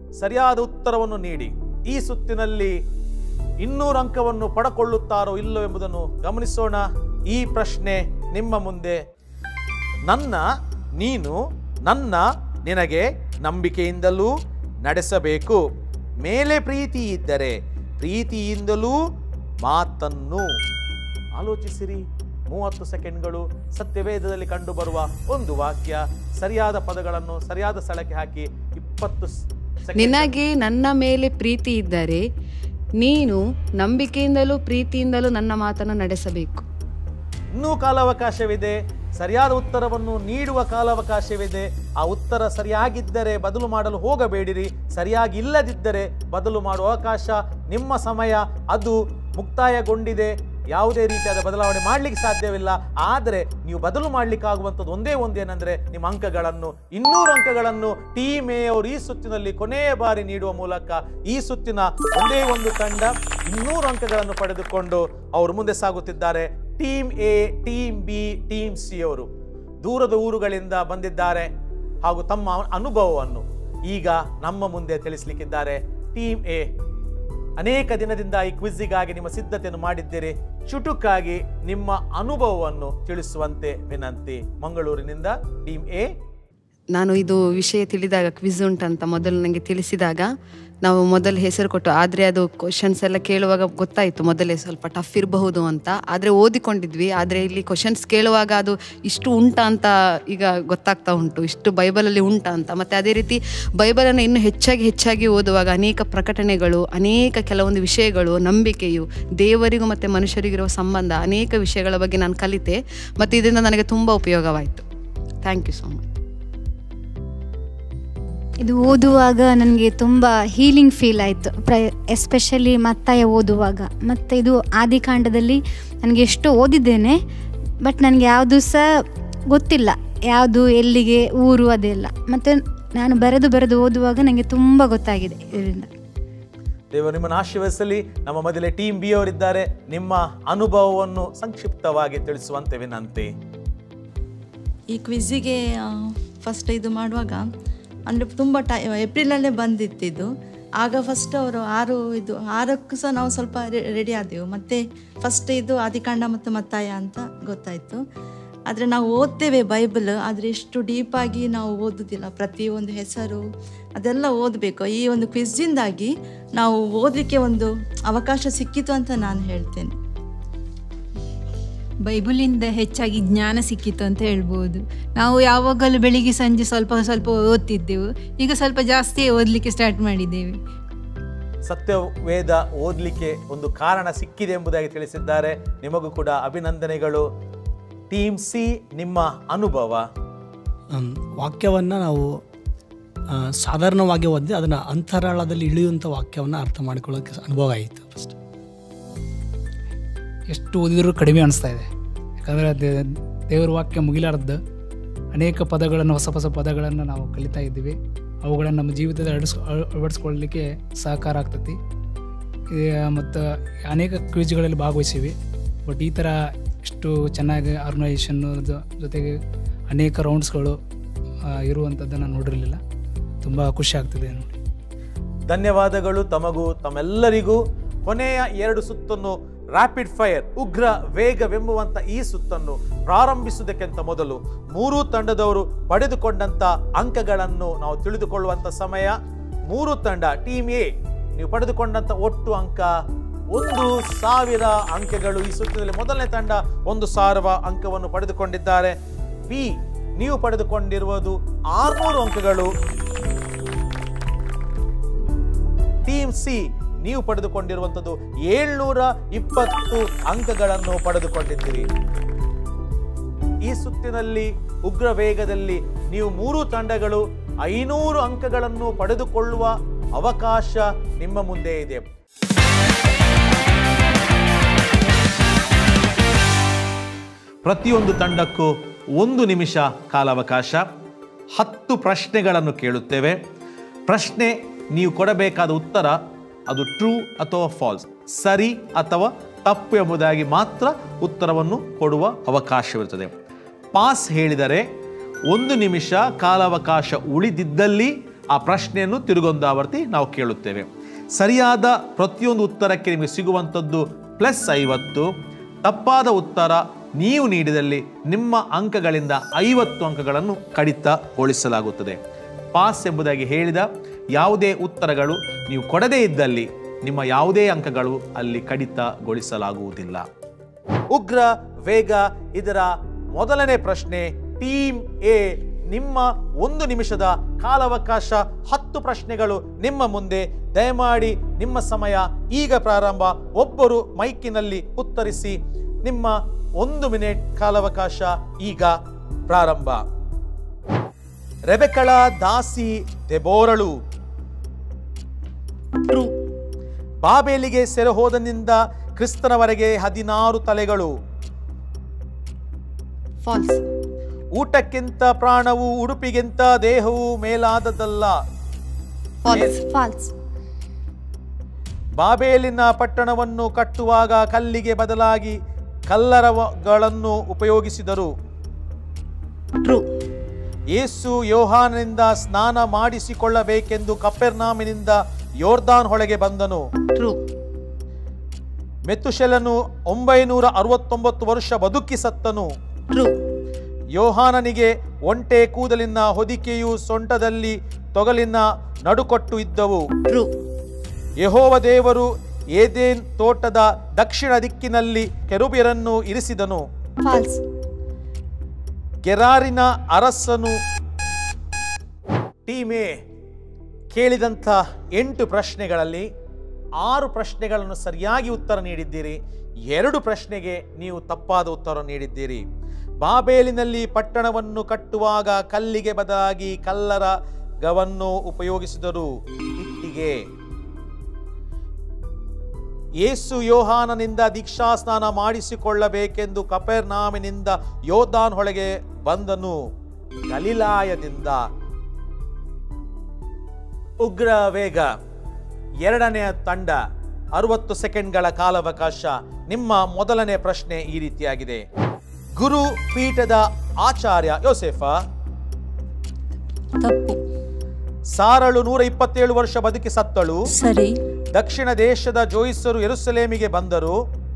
[SPEAKER 1] ಸರಿಯಾದ ಉತ್ತರವನ್ನು ನೀಡಿ ಈ ಸುತ್ತಿನಲ್ಲಿ ಇನ್ನೂರು ಅಂಕವನ್ನು ಪಡಕೊಳ್ಳುತ್ತಾರೋ ಇಲ್ಲೋ ಎಂಬುದನ್ನು ಗಮನಿಸೋಣ ಈ ಪ್ರಶ್ನೆ ನಿಮ್ಮ ಮುಂದೆ ನನ್ನ ನೀನು ನನ್ನ ನಿನಗೆ ನಂಬಿಕೆಯಿಂದಲೂ ನಡೆಸಬೇಕು ಮೇಲೆ ಪ್ರೀತಿ ಇದ್ದರೆ ಪ್ರೀತಿಯಿಂದಲೂ ಮಾತನ್ನು ಆಲೋಚಿಸಿರಿ ಮೂವತ್ತು ಸೆಕೆಂಡ್ಗಳು ಸತ್ಯವೇದದಲ್ಲಿ ಕಂಡುಬರುವ ಒಂದು ವಾಕ್ಯ ಸರಿಯಾದ ಪದಗಳನ್ನು ಸರಿಯಾದ ಸ್ಥಳಕ್ಕೆ ಹಾಕಿ ಇಪ್ಪತ್ತು ಸೆಕೆಂಡ್
[SPEAKER 2] ನಿನಗೆ ನನ್ನ ಮೇಲೆ ಪ್ರೀತಿ ಇದ್ದರೆ ನೀನು ನಂಬಿಕೆಯಿಂದಲೂ ಪ್ರೀತಿಯಿಂದಲೂ ನನ್ನ ಮಾತನ್ನು ನಡೆಸಬೇಕು
[SPEAKER 1] ಇನ್ನೂ ಕಾಲಾವಕಾಶವಿದೆ ಸರಿಯಾದ ಉತ್ತರವನ್ನು ನೀಡುವ ಕಾಲಾವಕಾಶವಿದೆ ಆ ಉತ್ತರ ಸರಿಯಾಗಿದ್ದರೆ ಬದಲು ಮಾಡಲು ಹೋಗಬೇಡಿರಿ ಸರಿಯಾಗಿ ಇಲ್ಲದಿದ್ದರೆ ಬದಲು ಮಾಡುವ ಅವಕಾಶ ನಿಮ್ಮ ಸಮಯ ಅದು ಮುಕ್ತಾಯಗೊಂಡಿದೆ ಯಾವುದೇ ರೀತಿಯಾದ ಬದಲಾವಣೆ ಮಾಡಲಿಕ್ಕೆ ಸಾಧ್ಯವಿಲ್ಲ ಆದರೆ ನೀವು ಬದಲು ಮಾಡಲಿಕ್ಕಾಗುವಂಥದ್ದು ಒಂದೇ ಒಂದೇನೆಂದರೆ ನಿಮ್ಮ ಅಂಕಗಳನ್ನು ಇನ್ನೂರು ಅಂಕಗಳನ್ನು ಟೀಮ್ ಎ ಅವರು ಈ ಸುತ್ತಿನಲ್ಲಿ ಕೊನೆಯ ಬಾರಿ ನೀಡುವ ಮೂಲಕ ಈ ಸುತ್ತಿನ ಒಂದೇ ಒಂದು ತಂಡ ಇನ್ನೂರು ಅಂಕಗಳನ್ನು ಪಡೆದುಕೊಂಡು ಅವರು ಮುಂದೆ ಸಾಗುತ್ತಿದ್ದಾರೆ team A team B team C ಅವರು ದೂರದ ಊರುಗಳಿಂದ ಬಂದಿದ್ದಾರೆ ಹಾಗೂ ತಮ್ಮ ಅನುಭವವನ್ನು ಈಗ ನಮ್ಮ ಮುಂದೆ ತಿಳಿಸ್ಲಿಕ್ಕಿದ್ದಾರೆ ಟೀಮ್ ಎ ಅನೇಕ ದಿನದಿಂದ ಈ ಕ್ವಿಜ್ಜಿಗಾಗಿ ನಿಮ್ಮ ಸಿದ್ಧತೆಯನ್ನು ಮಾಡಿದ್ದೀರಿ ಚುಟುಕಾಗಿ ನಿಮ್ಮ ಅನುಭವವನ್ನು ತಿಳಿಸುವಂತೆ ವಿನಂತಿ ಮಂಗಳೂರಿನಿಂದ ಟೀಮ್ ಎ
[SPEAKER 2] ನಾನು ಇದು ವಿಷಯ ತಿಳಿದಾಗ ಕ್ವಿಜ್ ಉಂಟಂತ ಮೊದಲು ನನಗೆ ತಿಳಿಸಿದಾಗ ನಾವು ಮೊದಲು ಹೆಸರು ಕೊಟ್ಟು ಆದರೆ ಅದು ಕ್ವಶನ್ಸ್ ಎಲ್ಲ ಕೇಳುವಾಗ ಗೊತ್ತಾಯಿತು ಮೊದಲೇ ಸ್ವಲ್ಪ ಟಫ್ ಇರಬಹುದು ಅಂತ ಆದರೆ ಓದಿಕೊಂಡಿದ್ವಿ ಆದರೆ ಇಲ್ಲಿ ಕ್ವಶನ್ಸ್ ಕೇಳುವಾಗ ಅದು ಇಷ್ಟು ಉಂಟಾ ಅಂತ ಈಗ ಗೊತ್ತಾಗ್ತಾ ಉಂಟು ಇಷ್ಟು ಬೈಬಲಲ್ಲಿ ಉಂಟಾ ಅಂತ ಮತ್ತು ಅದೇ ರೀತಿ ಬೈಬಲನ್ನು ಇನ್ನೂ ಹೆಚ್ಚಾಗಿ ಹೆಚ್ಚಾಗಿ ಓದುವಾಗ ಅನೇಕ ಪ್ರಕಟಣೆಗಳು ಅನೇಕ ಕೆಲವೊಂದು ವಿಷಯಗಳು ನಂಬಿಕೆಯು ದೇವರಿಗೂ ಮತ್ತು ಮನುಷ್ಯರಿಗಿರುವ ಸಂಬಂಧ ಅನೇಕ ವಿಷಯಗಳ ಬಗ್ಗೆ ನಾನು ಕಲಿತೆ ಮತ್ತು ಇದರಿಂದ ನನಗೆ ತುಂಬ ಉಪಯೋಗವಾಯಿತು ಥ್ಯಾಂಕ್ ಯು ಸೊ ಮಚ್
[SPEAKER 5] ಇದು ಓದುವಾಗ ನನಗೆ ತುಂಬ ಹೀಲಿಂಗ್ ಫೀಲ್ ಆಯಿತು ಪ್ರ ಎಸ್ಪೆಷಲಿ ಮತ್ತಾಯ ಓದುವಾಗ ಮತ್ತು ಇದು ಆದಿಕಾಂಡದಲ್ಲಿ ನನಗೆ ಎಷ್ಟು ಓದಿದ್ದೇನೆ ಬಟ್ ನನಗೆ ಯಾವುದು ಸಹ ಗೊತ್ತಿಲ್ಲ ಯಾವುದು ಎಲ್ಲಿಗೆ ಊರು ಅದೆಲ್ಲ ಮತ್ತು ನಾನು ಬರೆದು ಬರೆದು ಓದುವಾಗ ನನಗೆ ತುಂಬ ಗೊತ್ತಾಗಿದೆ ಇದರಿಂದ
[SPEAKER 1] ದೇವರು ನಿಮ್ಮನ್ನು ಆಶೀರ್ವದಿಸಲಿ ನಮ್ಮ ಮೊದಲೇ ಟೀಮ್ ಬಿ ಅವರಿದ್ದಾರೆ ನಿಮ್ಮ ಅನುಭವವನ್ನು ಸಂಕ್ಷಿಪ್ತವಾಗಿ ತಿಳಿಸುವಂತೆ ವಿನಂತಿ
[SPEAKER 3] ಈ ಕ್ವಿಜ್ಜಿಗೆ ಫಸ್ಟ್ ಇದು ಮಾಡುವಾಗ ಅಂದರೆ ತುಂಬ ಟೈ ಏಪ್ರಿಲಲ್ಲೇ ಬಂದಿತ್ತಿದ್ದು ಆಗ ಫಸ್ಟ್ ಅವರು ಆರು ಇದು ಆರಕ್ಕೂ ಸಹ ನಾವು ಸ್ವಲ್ಪ ರೆಡಿ ಆದೆವು ಮತ್ತು ಫಸ್ಟ್ ಇದು ಆದಿಕಾಂಡ ಮತ್ತು ಮತ್ತಾಯ ಅಂತ ಗೊತ್ತಾಯಿತು ಆದರೆ ನಾವು ಓದ್ತೇವೆ ಬೈಬಲ್ ಆದರೆ ಎಷ್ಟು ಡೀಪಾಗಿ ನಾವು ಓದೋದಿಲ್ಲ ಪ್ರತಿಯೊಂದು ಹೆಸರು ಅದೆಲ್ಲ ಓದಬೇಕು ಈ ಒಂದು ಕ್ವಿಜ್ಜಿಂದಾಗಿ ನಾವು ಓದಲಿಕ್ಕೆ ಒಂದು ಅವಕಾಶ ಸಿಕ್ಕಿತು ಅಂತ ನಾನು ಹೇಳ್ತೇನೆ
[SPEAKER 6] ಬೈಬಲಿಂದ ಹೆಚ್ಚಾಗಿ ಜ್ಞಾನ ಸಿಕ್ಕಿತ್ತು ಅಂತ ಹೇಳ್ಬೋದು ನಾವು ಯಾವಾಗಲೂ ಬೆಳಿಗ್ಗೆ ಸಂಜೆ ಸ್ವಲ್ಪ ಸ್ವಲ್ಪ ಓದ್ತಿದ್ದೆವು ಈಗ ಸ್ವಲ್ಪ ಜಾಸ್ತಿ ಓದಲಿಕ್ಕೆ ಸ್ಟಾರ್ಟ್ ಮಾಡಿದ್ದೇವೆ
[SPEAKER 1] ಸತ್ಯವೇದ ಓದಲಿಕ್ಕೆ ಒಂದು ಕಾರಣ ಸಿಕ್ಕಿದೆ ಎಂಬುದಾಗಿ ತಿಳಿಸಿದ್ದಾರೆ ನಿಮಗೂ ಕೂಡ ಅಭಿನಂದನೆಗಳು ಟೀಮ್ ಸಿ ನಿಮ್ಮ ಅನುಭವ
[SPEAKER 7] ವಾಕ್ಯವನ್ನು ನಾವು ಆ, ಸಾಧಾರಣವಾಗಿ ಓದಿ ಅದನ್ನು ಅಂತರಾಳದಲ್ಲಿ ಇಳಿಯುವಂಥ ವಾಕ್ಯವನ್ನು ಅರ್ಥ ಮಾಡಿಕೊಳ್ಳೋಕ್ಕೆ ಅನುಭವ ಆಯಿತು ಫಸ್ಟ್
[SPEAKER 4] ಎಷ್ಟು ಓದಿದರೂ ಕಡಿಮೆ ಅನಿಸ್ತಾ ಇದೆ ಯಾಕಂದರೆ ದೇವರ ವಾಕ್ಯ ಮುಗಿಲಾರ್ದು ಅನೇಕ ಪದಗಳನ್ನು ಹೊಸ ಹೊಸ ಪದಗಳನ್ನು ನಾವು ಕಲಿತಾ ಇದ್ದೀವಿ ಅವುಗಳನ್ನು ನಮ್ಮ ಜೀವಿತದಲ್ಲಿ ಅಳಿಸ್ ಅಳವಡಿಸ್ಕೊಳ್ಳಲಿಕ್ಕೆ ಸಹಕಾರ ಆಗ್ತೈತಿ ಮತ್ತು ಅನೇಕ ಕ್ವಿಜ್ಗಳಲ್ಲಿ ಭಾಗವಹಿಸೀವಿ ಬಟ್ ಈ ಥರ ಇಷ್ಟು ಚೆನ್ನಾಗಿ ಆರ್ಗನೈಸೇಷನ್ನು ಜೊತೆಗೆ ಅನೇಕ ರೌಂಡ್ಸ್ಗಳು ಇರುವಂಥದ್ದನ್ನು ನೋಡಿರಲಿಲ್ಲ ತುಂಬ ಖುಷಿ ಆಗ್ತಿದೆ ನೋಡಿ
[SPEAKER 1] ಧನ್ಯವಾದಗಳು ತಮಗೂ ತಮ್ಮೆಲ್ಲರಿಗೂ ಕೊನೆಯ ಎರಡು ಸುತ್ತನ್ನು ರ್ಯಾಪಿಡ್ ಫೈರ್ ಉಗ್ರ ವೇಗವೆಂಬುವಂತ ಈ ಸುತ್ತನ್ನು ಪ್ರಾರಂಭಿಸುವುದಕ್ಕಿಂತ ಮೊದಲು ಮೂರೂ ತಂಡದವರು ಪಡೆದುಕೊಂಡಂತ ಅಂಕಗಳನ್ನು ನಾವು ತಿಳಿದುಕೊಳ್ಳುವಂತ ಸಮಯ ಮೂರು ತಂಡ ಟೀಮ್ ಎ ನೀವು ಪಡೆದುಕೊಂಡಂತ ಒಟ್ಟು ಅಂಕ ಒಂದು ಸಾವಿರ ಅಂಕಗಳು ಈ ಸುತ್ತಿನಲ್ಲಿ ಮೊದಲನೇ ತಂಡ ಒಂದು ಸಾವಿರ ಅಂಕವನ್ನು ಪಡೆದುಕೊಂಡಿದ್ದಾರೆ ಬಿ ನೀವು ಪಡೆದುಕೊಂಡಿರುವುದು ಆರ್ನೂರು ಅಂಕಗಳು ಟೀಮ್ ಸಿ ನೀವು ಪಡೆದುಕೊಂಡಿರುವಂಥದ್ದು ಏಳ್ನೂರ ಇಪ್ಪತ್ತು ಅಂಕಗಳನ್ನು ಪಡೆದುಕೊಂಡಿದ್ದೀರಿ ಈ ಸುತ್ತಿನಲ್ಲಿ ಉಗ್ರ ವೇಗದಲ್ಲಿ ನೀವು ಮೂರು ತಂಡಗಳು ಐನೂರು ಅಂಕಗಳನ್ನು ಪಡೆದುಕೊಳ್ಳುವ ಅವಕಾಶ ನಿಮ್ಮ ಮುಂದೆ ಇದೆ ಪ್ರತಿಯೊಂದು ತಂಡಕ್ಕೂ ಒಂದು ನಿಮಿಷ ಕಾಲಾವಕಾಶ ಹತ್ತು ಪ್ರಶ್ನೆಗಳನ್ನು ಕೇಳುತ್ತೇವೆ ಪ್ರಶ್ನೆ ನೀವು ಕೊಡಬೇಕಾದ ಉತ್ತರ ಅದು ಟ್ರೂ ಅಥವಾ ಫಾಲ್ಸ್ ಸರಿ ಅಥವಾ ತಪ್ಪು ಎಂಬುದಾಗಿ ಮಾತ್ರ ಉತ್ತರವನ್ನು ಕೊಡುವ ಅವಕಾಶವಿರುತ್ತದೆ ಪಾಸ್ ಹೇಳಿದರೆ ಒಂದು ನಿಮಿಷ ಕಾಲಾವಕಾಶ ಉಳಿದಿದ್ದಲ್ಲಿ ಆ ಪ್ರಶ್ನೆಯನ್ನು ತಿರುಗೊಂದಾವರ್ತಿ ನಾವು ಕೇಳುತ್ತೇವೆ ಸರಿಯಾದ ಪ್ರತಿಯೊಂದು ಉತ್ತರಕ್ಕೆ ನಿಮಗೆ ಸಿಗುವಂಥದ್ದು ಪ್ಲಸ್ ಐವತ್ತು ತಪ್ಪಾದ ಉತ್ತರ ನೀವು ನೀಡಿದಲ್ಲಿ ನಿಮ್ಮ ಅಂಕಗಳಿಂದ ಐವತ್ತು ಅಂಕಗಳನ್ನು ಕಡಿತಗೊಳಿಸಲಾಗುತ್ತದೆ ಪಾಸ್ ಎಂಬುದಾಗಿ ಹೇಳಿದ ಯಾವುದೇ ಉತ್ತರಗಳು ನೀವು ಕೊಡದೇ ಇದ್ದಲ್ಲಿ ನಿಮ್ಮ ಯಾವುದೇ ಅಂಕಗಳು ಅಲ್ಲಿ ಕಡಿತಗೊಳಿಸಲಾಗುವುದಿಲ್ಲ ಉಗ್ರ ವೇಗ ಇದರ ಮೊದಲನೇ ಪ್ರಶ್ನೆ ಟೀಮ್ ಎ ನಿಮ್ಮ ಒಂದು ನಿಮಿಷದ ಕಾಲಾವಕಾಶ ಹತ್ತು ಪ್ರಶ್ನೆಗಳು ನಿಮ್ಮ ಮುಂದೆ ದಯಮಾಡಿ ನಿಮ್ಮ ಸಮಯ ಈಗ ಪ್ರಾರಂಭ ಒಬ್ಬರು ಮೈಕಿನಲ್ಲಿ ಉತ್ತರಿಸಿ ನಿಮ್ಮ ಒಂದು ಮಿನಿಟ್ ಕಾಲಾವಕಾಶ ಈಗ ಪ್ರಾರಂಭ ರೆಬೆಕಳ ದಾಸಿ ದೆಬೋರಳು
[SPEAKER 3] ಟ್ರೂ
[SPEAKER 1] ಬಾಬೇಲಿಗೆ ಸೆರೆ ಹೋದನಿಂದ ಕ್ರಿಸ್ತನವರೆಗೆ ಹದಿನಾರು ತಲೆಗಳು
[SPEAKER 2] ಫಾಲ್ಸ್
[SPEAKER 1] ಊಟಕ್ಕಿಂತ ಪ್ರಾಣವು ಉಡುಪಿಗಿಂತ ದೇಹವು ಮೇಲಾದದ್ದಲ್ಲ
[SPEAKER 2] ಫಾಲ್ಸ್
[SPEAKER 5] ಫಾಲ್ಸ್
[SPEAKER 1] ಬಾಬೇಲಿನ ಪಟ್ಟಣವನ್ನು ಕಟ್ಟುವಾಗ ಕಲ್ಲಿಗೆ ಬದಲಾಗಿ ಕಲ್ಲರಗಳನ್ನು ಉಪಯೋಗಿಸಿದರು
[SPEAKER 3] ಟ್ರೂ
[SPEAKER 1] ಯೇಸು ಯೋಹಾನನಿಂದ ಸ್ನಾನ ಮಾಡಿಸಿಕೊಳ್ಳಬೇಕೆಂದು ಕಪ್ಪೆರ್ನಾಮಿನಿಂದ ಯೋರ್ದಾನ್ ಹೊಳೆಗೆ ಬಂದನು
[SPEAKER 3] ಟ್ರೂ
[SPEAKER 1] ಮೆತುಶೆಲನು ಒಂಬೈನೂರ ಅರವತ್ತೊಂಬತ್ತು ವರ್ಷ ಬದುಕಿ ಸತ್ತನು
[SPEAKER 3] ಟ್ರೂ
[SPEAKER 1] ಯೋಹಾನನಿಗೆ ಒಂಟೆ ಕೂದಲಿನ ಹೊದಿಕೆಯು ಸೊಂಟದಲ್ಲಿ ತೊಗಲಿನ ನಡುಕೊಟ್ಟು ಇದ್ದವು
[SPEAKER 3] ಟ್ರೂ
[SPEAKER 1] ಯಹೋವ ದೇವರು ಏದೇನ್ ತೋಟದ ದಕ್ಷಿಣ ದಿಕ್ಕಿನಲ್ಲಿ ಕೆರುಬಿಯರನ್ನು ಇರಿಸಿದನು
[SPEAKER 5] ಫಾಲ್ಸ್
[SPEAKER 1] ಗೆರಾರಿನ ಅರಸನು ಟೀಮೇ ಕೇಳಿದಂಥ ಎಂಟು ಪ್ರಶ್ನೆಗಳಲ್ಲಿ ಆರು ಪ್ರಶ್ನೆಗಳನ್ನು ಸರಿಯಾಗಿ ಉತ್ತರ ನೀಡಿದ್ದೀರಿ ಎರಡು ಪ್ರಶ್ನೆಗೆ ನೀವು ತಪ್ಪಾದ ಉತ್ತರ ನೀಡಿದ್ದೀರಿ ಬಾಬೇಲಿನಲ್ಲಿ ಪಟ್ಟಣವನ್ನು ಕಟ್ಟುವಾಗ ಕಲ್ಲಿಗೆ ಬದಲಾಗಿ ಕಲ್ಲರ ಗವನ್ನು ಉಪಯೋಗಿಸಿದರು ಇಟ್ಟಿಗೆ ಯೇಸು ಯೋಹಾನನಿಂದ ದೀಕ್ಷಾಸ್ನಾನ ಮಾಡಿಸಿಕೊಳ್ಳಬೇಕೆಂದು ಕಪೆರ್ನಾಮಿನಿಂದ ಯೋಧಾನ್ ಹೊಳೆಗೆ ಬಂದನು ಗಲಿಲಾಯದಿಂದ ಉಗ್ರ ವೇಗ ಎರಡನೆಯ ತಂಡ ಅರವತ್ತು ಸೆಕೆಂಡ್ಗಳ ಕಾಲಾವಕಾಶ ನಿಮ್ಮ ಮೊದಲನೇ ಪ್ರಶ್ನೆ ಈ ರೀತಿಯಾಗಿದೆ ಗುರು ಪೀಠದ ಆಚಾರ್ಯ ಯೋಸೆಫ
[SPEAKER 3] ತಪ್ಪು
[SPEAKER 1] ಸಾರಳು ನೂರ ಇಪ್ಪತ್ತೇಳು ವರ್ಷ ಬದುಕಿ ಸತ್ತಳು
[SPEAKER 3] ಸರಿ
[SPEAKER 1] ದಕ್ಷಿಣ ದೇಶದ ಜೋಯಿಸರು ಯೆರೂಸಲೇಮಿಗೆ ಬಂದರು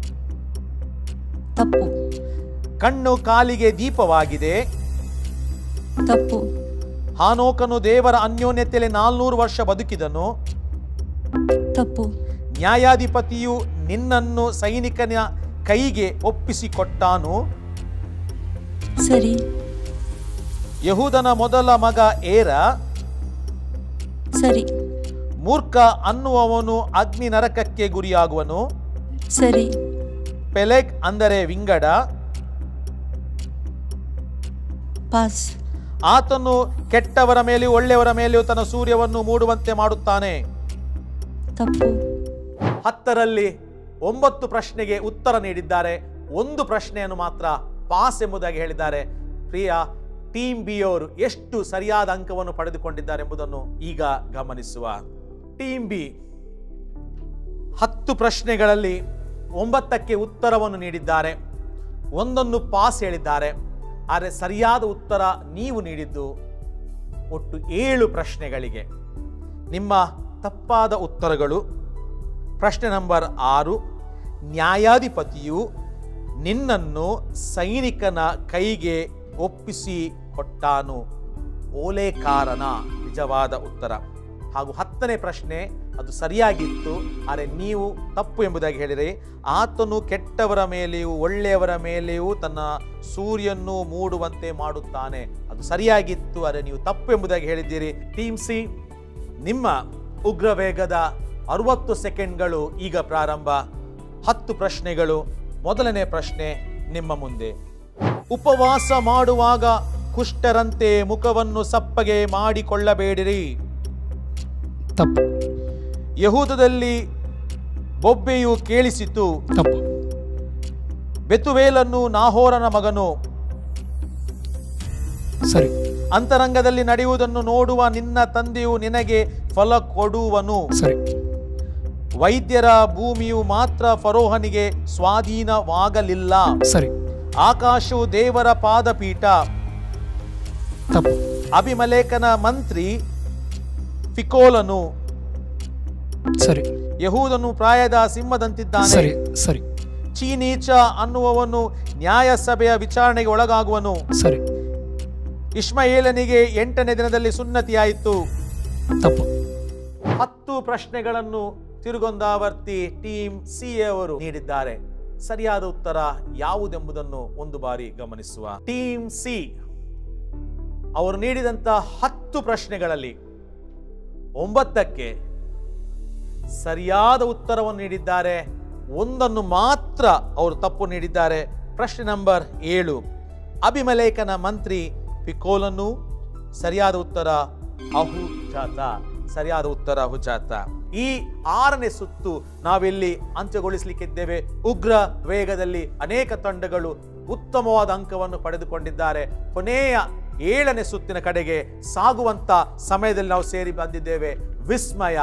[SPEAKER 3] ತಪ್ಪು
[SPEAKER 1] ಕಣ್ಣು ಕಾಲಿಗೆ ದೀಪವಾಗಿದೆ
[SPEAKER 3] ತಪ್ಪು
[SPEAKER 1] ಹಾನೋಕನು ದೇವರ ಅನ್ಯೋನ್ಯತೆಯಲ್ಲಿ ನಾಲ್ನೂರು ವರ್ಷ ಬದುಕಿದನು
[SPEAKER 3] ತಪ್ಪು
[SPEAKER 1] ನ್ಯಾಯಾಧಿಪತಿಯು ನಿನ್ನನ್ನು ಸೈನಿಕನ ಕೈಗೆ ಒಪ್ಪಿಸಿಕೊಟ್ಟಾನು
[SPEAKER 3] ಸರಿ
[SPEAKER 1] ಯಹೂದನ ಮೊದಲ ಮಗ ಏರ
[SPEAKER 3] ಸರಿ
[SPEAKER 1] ಮೂರ್ಖ ಅನ್ನುವವನು ಅಗ್ನಿ ನರಕಕ್ಕೆ ಗುರಿಯಾಗುವನು
[SPEAKER 3] ಸರಿ
[SPEAKER 1] ಪೆಲೆಗ್ ಅಂದರೆ ವಿಂಗಡ
[SPEAKER 3] ಪಾಸ್
[SPEAKER 1] ಆತನು ಕೆಟ್ಟವರ ಮೇಲೆಯೂ ಒಳ್ಳೆಯವರ ಮೇಲೆಯೂ ತನ್ನ ಸೂರ್ಯವನ್ನು ಮೂಡುವಂತೆ ಮಾಡುತ್ತಾನೆ
[SPEAKER 3] ತಪ್ಪು
[SPEAKER 1] ಹತ್ತರಲ್ಲಿ ಒಂಬತ್ತು ಪ್ರಶ್ನೆಗೆ ಉತ್ತರ ನೀಡಿದ್ದಾರೆ ಒಂದು ಪ್ರಶ್ನೆಯನ್ನು ಮಾತ್ರ ಪಾಸ್ ಎಂಬುದಾಗಿ ಹೇಳಿದ್ದಾರೆ ಪ್ರಿಯ ಟೀಮ್ ಬಿ ಅವರು ಎಷ್ಟು ಸರಿಯಾದ ಅಂಕವನ್ನು ಪಡೆದುಕೊಂಡಿದ್ದಾರೆ ಎಂಬುದನ್ನು ಈಗ ಗಮನಿಸುವ ಟೀಮ್ ಬಿ ಹತ್ತು ಪ್ರಶ್ನೆಗಳಲ್ಲಿ ಒಂಬತ್ತಕ್ಕೆ ಉತ್ತರವನ್ನು ನೀಡಿದ್ದಾರೆ ಒಂದನ್ನು ಪಾಸ್ ಹೇಳಿದ್ದಾರೆ ಆದರೆ ಸರಿಯಾದ ಉತ್ತರ ನೀವು ನೀಡಿದ್ದು ಒಟ್ಟು ಏಳು ಪ್ರಶ್ನೆಗಳಿಗೆ ನಿಮ್ಮ ತಪ್ಪಾದ ಉತ್ತರಗಳು ಪ್ರಶ್ನೆ ನಂಬರ್ ಆರು ನ್ಯಾಯಾಧಿಪತಿಯು ನಿನ್ನನ್ನು ಸೈನಿಕನ ಕೈಗೆ ಒಪ್ಪಿಸಿ ಕೊಟ್ಟಾನು ಓಲೇಕಾರನ ನಿಜವಾದ ಉತ್ತರ ಹಾಗೂ ಹತ್ತನೇ ಪ್ರಶ್ನೆ ಅದು ಸರಿಯಾಗಿತ್ತು ಆದರೆ ನೀವು ತಪ್ಪು ಎಂಬುದಾಗಿ ಹೇಳಿರಿ ಆತನು ಕೆಟ್ಟವರ ಮೇಲೆಯೂ ಒಳ್ಳೆಯವರ ಮೇಲೆಯೂ ತನ್ನ ಸೂರ್ಯನ್ನು ಮೂಡುವಂತೆ ಮಾಡುತ್ತಾನೆ ಅದು ಸರಿಯಾಗಿತ್ತು ಆದರೆ ನೀವು ತಪ್ಪು ಎಂಬುದಾಗಿ ಹೇಳಿದ್ದೀರಿ ಟೀಮ್ ಸಿ ನಿಮ್ಮ ಉಗ್ರ ವೇಗದ ಅರುವತ್ತು ಸೆಕೆಂಡ್ಗಳು ಈಗ ಪ್ರಾರಂಭ ಹತ್ತು ಪ್ರಶ್ನೆಗಳು ಮೊದಲನೇ ಪ್ರಶ್ನೆ ನಿಮ್ಮ ಮುಂದೆ ಉಪವಾಸ ಮಾಡುವಾಗ ಕುಷ್ಠರಂತೆ ಮುಖವನ್ನು ಸಪ್ಪಗೆ ಮಾಡಿಕೊಳ್ಳಬೇಡಿರಿ
[SPEAKER 4] ತಪ್ಪು
[SPEAKER 1] ಯಹೂದದಲ್ಲಿ ಬೊಬ್ಬೆಯು ಕೇಳಿಸಿತು
[SPEAKER 4] ತಪ್ಪು
[SPEAKER 1] ಬೆತುವೇಲನ್ನು ನಾಹೋರನ ಮಗನು
[SPEAKER 4] ಸರಿ
[SPEAKER 1] ಅಂತರಂಗದಲ್ಲಿ ನಡೆಯುವುದನ್ನು ನೋಡುವ ನಿನ್ನ ತಂದೆಯು ನಿನಗೆ ಫಲ ಕೊಡುವನು
[SPEAKER 4] ಸರಿ
[SPEAKER 1] ವೈದ್ಯರ ಭೂಮಿಯು ಮಾತ್ರ ಫರೋಹನಿಗೆ ಸ್ವಾಧೀನವಾಗಲಿಲ್ಲ
[SPEAKER 4] ಸರಿ
[SPEAKER 1] ಆಕಾಶವು ದೇವರ ಪಾದಪೀಠ
[SPEAKER 4] ತಪ್ಪು
[SPEAKER 1] ಅಭಿಮಲೇಖನ ಮಂತ್ರಿ ಫಿಕೋಲನು
[SPEAKER 4] ಸರಿ
[SPEAKER 1] ಯಹೂದನು ಪ್ರಾಯದ ಸಿಂಹದಂತಿದ್ದಾನೆ
[SPEAKER 4] ಸರಿ ಸರಿ
[SPEAKER 1] ಚೀನೀಚ ಅನ್ನುವವನು ನ್ಯಾಯಸಭೆಯ ವಿಚಾರಣೆಗೆ ಒಳಗಾಗುವನು
[SPEAKER 4] ಸರಿ
[SPEAKER 1] ಇಷ್ಮಾಯೇಲನಿಗೆ ಎಂಟನೇ ದಿನದಲ್ಲಿ ಸುನ್ನತಿಯಾಯಿತು
[SPEAKER 4] ತಪ್ಪು
[SPEAKER 1] ಹತ್ತು ಪ್ರಶ್ನೆಗಳನ್ನು ತಿರುಗೊಂದಾವರ್ತಿ ಟೀಮ್ ಸಿ ಅವರು ನೀಡಿದ್ದಾರೆ ಸರಿಯಾದ ಉತ್ತರ ಯಾವುದೆಂಬುದನ್ನು ಒಂದು ಬಾರಿ ಗಮನಿಸುವ ಟೀಮ್ ಸಿ ಅವರು ನೀಡಿದಂತ ಹತ್ತು ಪ್ರಶ್ನೆಗಳಲ್ಲಿ ಒಂಬತ್ತಕ್ಕೆ ಸರಿಯಾದ ಉತ್ತರವನ್ನು ನೀಡಿದ್ದಾರೆ ಒಂದನ್ನು ಮಾತ್ರ ಅವರು ತಪ್ಪು ನೀಡಿದ್ದಾರೆ ಪ್ರಶ್ನೆ ನಂಬರ್ ಏಳು ಅಭಿಮಲೇಖನ ಮಂತ್ರಿ ಪಿಕೋಲನು ಸರಿಯಾದ ಉತ್ತರ ಅಹುಜಾತ ಸರಿಯಾದ ಉತ್ತರ ಹುಜಾತ ಈ ಆರನೇ ಸುತ್ತು ನಾವಿಲ್ಲಿ ಅಂತ್ಯಗೊಳಿಸಲಿಕ್ಕಿದ್ದೇವೆ ಉಗ್ರ ವೇಗದಲ್ಲಿ ಅನೇಕ ತಂಡಗಳು ಉತ್ತಮವಾದ ಅಂಕವನ್ನು ಪಡೆದುಕೊಂಡಿದ್ದಾರೆ ಕೊನೆಯ ಏಳನೇ ಸುತ್ತಿನ ಕಡೆಗೆ ಸಾಗುವಂತ ಸಮಯದಲ್ಲಿ ನಾವು ಸೇರಿ ಬಂದಿದ್ದೇವೆ ವಿಸ್ಮಯ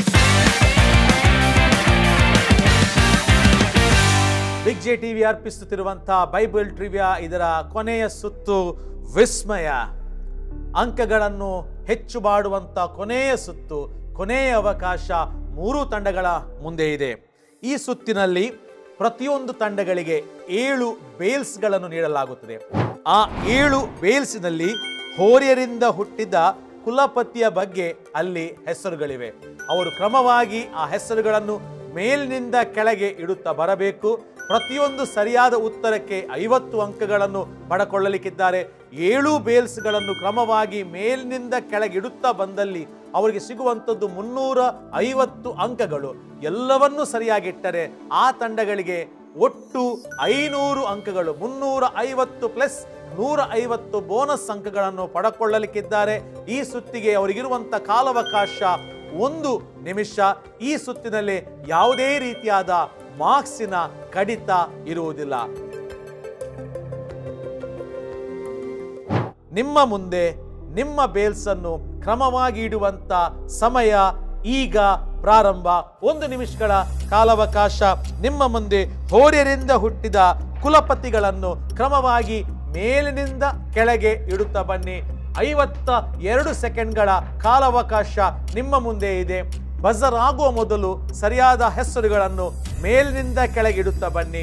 [SPEAKER 1] ಬಿಗ್ ಜೆ ಟಿವಿ ಅರ್ಪಿಸುತ್ತಿರುವಂತಹ ಬೈಬಲ್ ಟ್ರಿವಿಯಾ ಇದರ ಕೊನೆಯ ಸುತ್ತು ವಿಸ್ಮಯ ಅಂಕಗಳನ್ನು ಹೆಚ್ಚು ಮಾಡುವಂತ ಕೊನೆಯ ಸುತ್ತು ಕೊನೆಯ ಅವಕಾಶ ಮೂರು ತಂಡಗಳ ಮುಂದೆ ಇದೆ ಈ ಸುತ್ತಿನಲ್ಲಿ ಪ್ರತಿಯೊಂದು ತಂಡಗಳಿಗೆ ಏಳು ಬೇಲ್ಸ್ಗಳನ್ನು ನೀಡಲಾಗುತ್ತದೆ ಆ ಏಳು ಬೇಲ್ಸ್ನಲ್ಲಿ ಹೋರಿಯರಿಂದ ಹುಟ್ಟಿದ ಕುಲಪತಿಯ ಬಗ್ಗೆ ಅಲ್ಲಿ ಹೆಸರುಗಳಿವೆ ಅವರು ಕ್ರಮವಾಗಿ ಆ ಹೆಸರುಗಳನ್ನು ಮೇಲಿನಿಂದ ಕೆಳಗೆ ಇಡುತ್ತಾ ಬರಬೇಕು ಪ್ರತಿಯೊಂದು ಸರಿಯಾದ ಉತ್ತರಕ್ಕೆ ಐವತ್ತು ಅಂಕಗಳನ್ನು ಪಡಕೊಳ್ಳಲಿಕ್ಕಿದ್ದಾರೆ ಏಳು ಬೇಲ್ಸ್ಗಳನ್ನು ಕ್ರಮವಾಗಿ ಮೇಲಿನಿಂದ ಕೆಳಗೆ ಇಡುತ್ತಾ ಬಂದಲ್ಲಿ ಅವರಿಗೆ ಸಿಗುವಂಥದ್ದು ಮುನ್ನೂರ ಐವತ್ತು ಅಂಕಗಳು ಎಲ್ಲವನ್ನೂ ಸರಿಯಾಗಿಟ್ಟರೆ ಆ ತಂಡಗಳಿಗೆ ಒಟ್ಟು ಐನೂರು ಅಂಕಗಳು ಮುನ್ನೂರ ಐವತ್ತು ಪ್ಲಸ್ ನೂರ ಐವತ್ತು ಬೋನಸ್ ಅಂಕಗಳನ್ನು ಪಡಕೊಳ್ಳಲಿಕ್ಕಿದ್ದಾರೆ ಈ ಸುತ್ತಿಗೆ ಅವರಿಗಿರುವಂಥ ಕಾಲಾವಕಾಶ ಒಂದು ನಿಮಿಷ ಈ ಸುತ್ತಿನಲ್ಲಿ ಯಾವುದೇ ರೀತಿಯಾದ ಮಾರ್ಕ್ಸಿನ ಕಡಿತ ಇರುವುದಿಲ್ಲ ನಿಮ್ಮ ಮುಂದೆ ನಿಮ್ಮ ಬೇಲ್ಸ್ ಅನ್ನು ಕ್ರಮವಾಗಿ ಇಡುವಂತ ಸಮಯ ಈಗ ಪ್ರಾರಂಭ ಒಂದು ನಿಮಿಷಗಳ ಕಾಲಾವಕಾಶ ನಿಮ್ಮ ಮುಂದೆ ಹೋರ್ಯರಿಂದ ಹುಟ್ಟಿದ ಕುಲಪತಿಗಳನ್ನು ಕ್ರಮವಾಗಿ ಮೇಲಿನಿಂದ ಕೆಳಗೆ ಇಡುತ್ತಾ ಬನ್ನಿ ಐವತ್ತ ಎರಡು ಸೆಕೆಂಡ್ಗಳ ಕಾಲಾವಕಾಶ ನಿಮ್ಮ ಮುಂದೆ ಇದೆ ಬಜರ್ ಆಗುವ ಮೊದಲು ಸರಿಯಾದ ಹೆಸರುಗಳನ್ನು ಮೇಲಿನಿಂದ ಕೆಳಗೆ ಇಡುತ್ತಾ ಬನ್ನಿ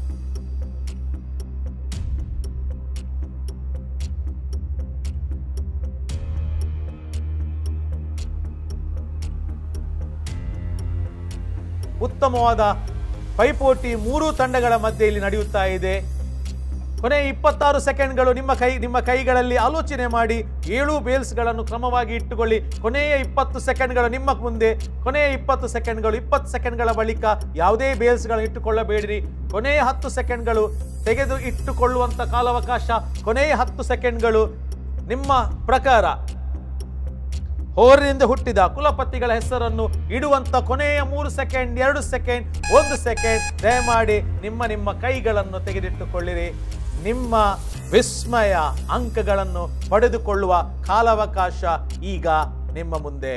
[SPEAKER 1] ಉತ್ತಮವಾದ ಪೈಪೋಟಿ ಮೂರು ತಂಡಗಳ ಮಧ್ಯೆ ಇಲ್ಲಿ ನಡೆಯುತ್ತಾ ಇದೆ ಕೊನೆ ಇಪ್ಪತ್ತಾರು ಸೆಕೆಂಡ್ಗಳು ನಿಮ್ಮ ಕೈ ನಿಮ್ಮ ಕೈಗಳಲ್ಲಿ ಆಲೋಚನೆ ಮಾಡಿ ಏಳು ಬೇಲ್ಸ್ಗಳನ್ನು ಕ್ರಮವಾಗಿ ಇಟ್ಟುಕೊಳ್ಳಿ ಕೊನೆಯ ಇಪ್ಪತ್ತು ಸೆಕೆಂಡ್ಗಳು ನಿಮ್ಮ ಮುಂದೆ ಕೊನೆಯ ಇಪ್ಪತ್ತು ಸೆಕೆಂಡ್ಗಳು ಇಪ್ಪತ್ತು ಸೆಕೆಂಡ್ಗಳ ಬಳಿಕ ಯಾವುದೇ ಬೇಲ್ಸ್ಗಳನ್ನು ಇಟ್ಟುಕೊಳ್ಳಬೇಡಿರಿ ಕೊನೆಯ ಹತ್ತು ಸೆಕೆಂಡ್ಗಳು ತೆಗೆದು ಇಟ್ಟುಕೊಳ್ಳುವಂಥ ಕಾಲಾವಕಾಶ ಕೊನೆಯ ಹತ್ತು ಸೆಕೆಂಡ್ಗಳು ನಿಮ್ಮ ಪ್ರಕಾರ ಹೋರಿನಿಂದ ಹುಟ್ಟಿದ ಕುಲಪತಿಗಳ ಹೆಸರನ್ನು ಇಡುವಂತ ಕೊನೆಯ ಮೂರು ಸೆಕೆಂಡ್ ಎರಡು ಸೆಕೆಂಡ್ ಒಂದು ಸೆಕೆಂಡ್ ದಯಮಾಡಿ ನಿಮ್ಮ ನಿಮ್ಮ ಕೈಗಳನ್ನು ತೆಗೆದಿಟ್ಟುಕೊಳ್ಳಿರಿ ನಿಮ್ಮ ವಿಸ್ಮಯ ಅಂಕಗಳನ್ನು ಪಡೆದುಕೊಳ್ಳುವ ಕಾಲಾವಕಾಶ ಈಗ ನಿಮ್ಮ ಮುಂದೆ